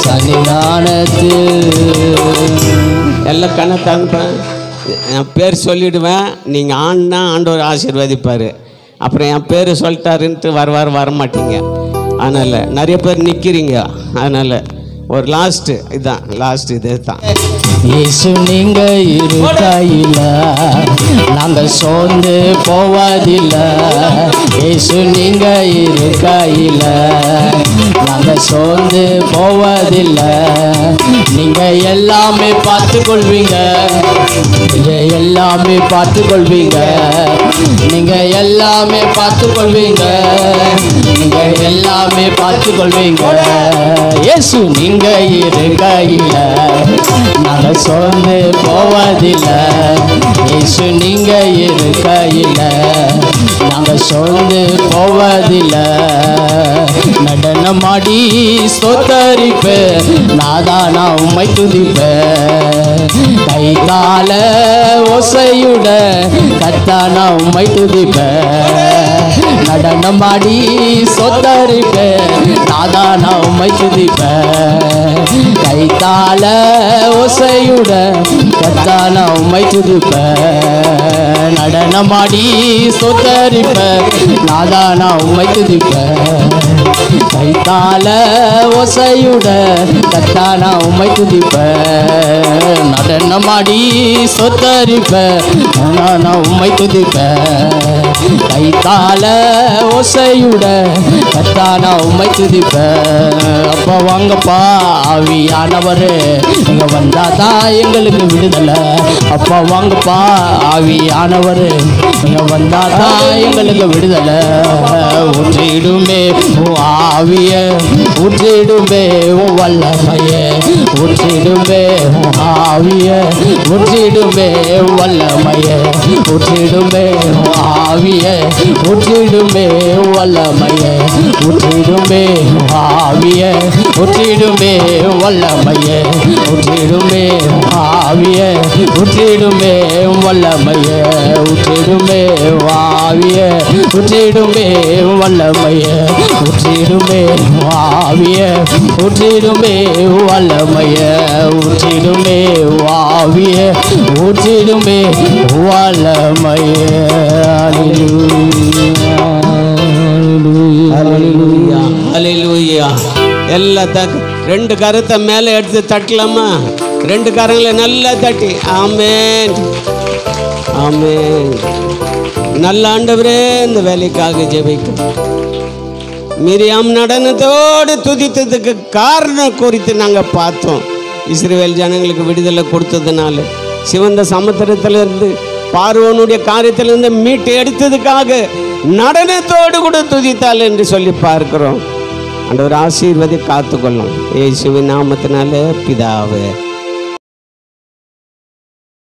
சன்னிதானத்தில் எல்லாம் கண்ணை தந்துப்பேன் என் பேர் சொல்லிவிடுவேன் நீங்கள் ஆண்னா ஆண்டவர் ஆசீர்வதிப்பார் அப்புறம் என் பேர் சொல்லிட்டாருன்ட்டு வர வர வர மாட்டீங்க அதனால் நிறைய பேர் நிற்கிறீங்க அதனால் ஒரு லாஸ்ட்டு இதுதான் லாஸ்ட் இது தான் இயேசு நீங்க இருக்கையில நாங்க சோர்ந்து போவதில்லை இயேசு நீங்க இருக்கையில நாங்க சோர்ந்து போவதில்லை நீங்க எல்லாமே பார்த்து கொள்வீங்க நீங்க எல்லாமே பார்த்து கொள்வீங்க நீங்க எல்லாமே பார்த்து கொள்வீங்க நீங்க எல்லாமே பார்த்து கொள்வீங்க இயேசு நீங்க இருக்கையில நாங்க சோர்ந்து போவதில்லை இயேசு நீங்க இருக்கையில நாங்க சோர்ந்து போவதில்லை நடனமாடி ஸ்தோத்தரிப்பே நாதா நான் உம்மை துதிப்பேன் கை கால ஓசையுட கத்தா நான் உம்மை துதிப்பேன் நடனமாடி சொத்தரிப்பேன் நாதா நான் உம்மை துதிப்பேன் கை கால ஓசையுட கத்தா நான் உம்மை துதிப்பேன் நடனமாடி சொத்தரிப்பேன் நாதா நான் உம்மை துதிப்பேன் கைத்தால ஓசையுட கத்தான உம்மை துதிப்பேன் நடனமாடி சொத்தரிப்பேன் நான் உம்மை துதிப்பேன் கைத்தால ஓசையுட கத்தான உம்மை துதிப்பேன் அப்பா வாங்கப்பா ஆவியானவரே இங்க வந்தாதான் எங்களுக்கு விடுதலை அப்பா வாங்கப்பா ஆவியானவரே இங்க வந்தாதான் எங்களுக்கு விடுதலை ஊற்றிடுமே உன் ஆவிய ஊற்றிடுமே உன் வல்லமைய ஊற்றிடுமே உன் ஆவிய ஊற்றிடுமே உன் வல்லமைய ஊற்றிடுமே உன் ஆவிய ஊற்றிடுமே உன் வல்லமைய ஊற்றிடுமே உன் ஆவிய ஊற்றிடுமே உன் வல்லமைய ஊற்றிடுமே உன் ஆவிய ஊற்றிடுமே உன் வல்லமைய ஊற்றிடுமே உன் ஆவிய ஊற்றிடுமே உன் வல்லமைய ஊற்றிடுமே உன் ஆவிய ஊற்றிடுமே உன் வல்லமைய ஊற்றிடுமே உன் ஆவிய ஊற்றிடுமே உன் வல்லமைய ஹalleluya ஹalleluya எல்லா தக் ரெண்டு கரத்தை மேலே எடுத்து தட்டலாமா ரெண்டு கரங்களை நல்லா தட்டி ஆமென் ஆமென் நல்ல ஆண்டவரே இந்த வேலைக்காக ஜெபிக்கும் மிரியாம் நடனத்தோடு துதித்ததுக்கு காரணம் குறித்து நாங்கள் பார்த்தோம் இஸ்ரேல் ஜனங்களுக்கு விடுதலை கொடுத்ததுனால சிவந்த சமுத்திரத்திலிருந்து பார்வோனுடைய காரியத்திலிருந்து மீட்டு எடுத்ததுக்காக நடனத்தோடு கூட துதித்தாள் என்று சொல்லி பார்க்கிறோம் ஆண்டவர் ஆசீர்வதி காத்துக்கொள்ளும் இயேசுவின் நாமத்தினால பிதாவே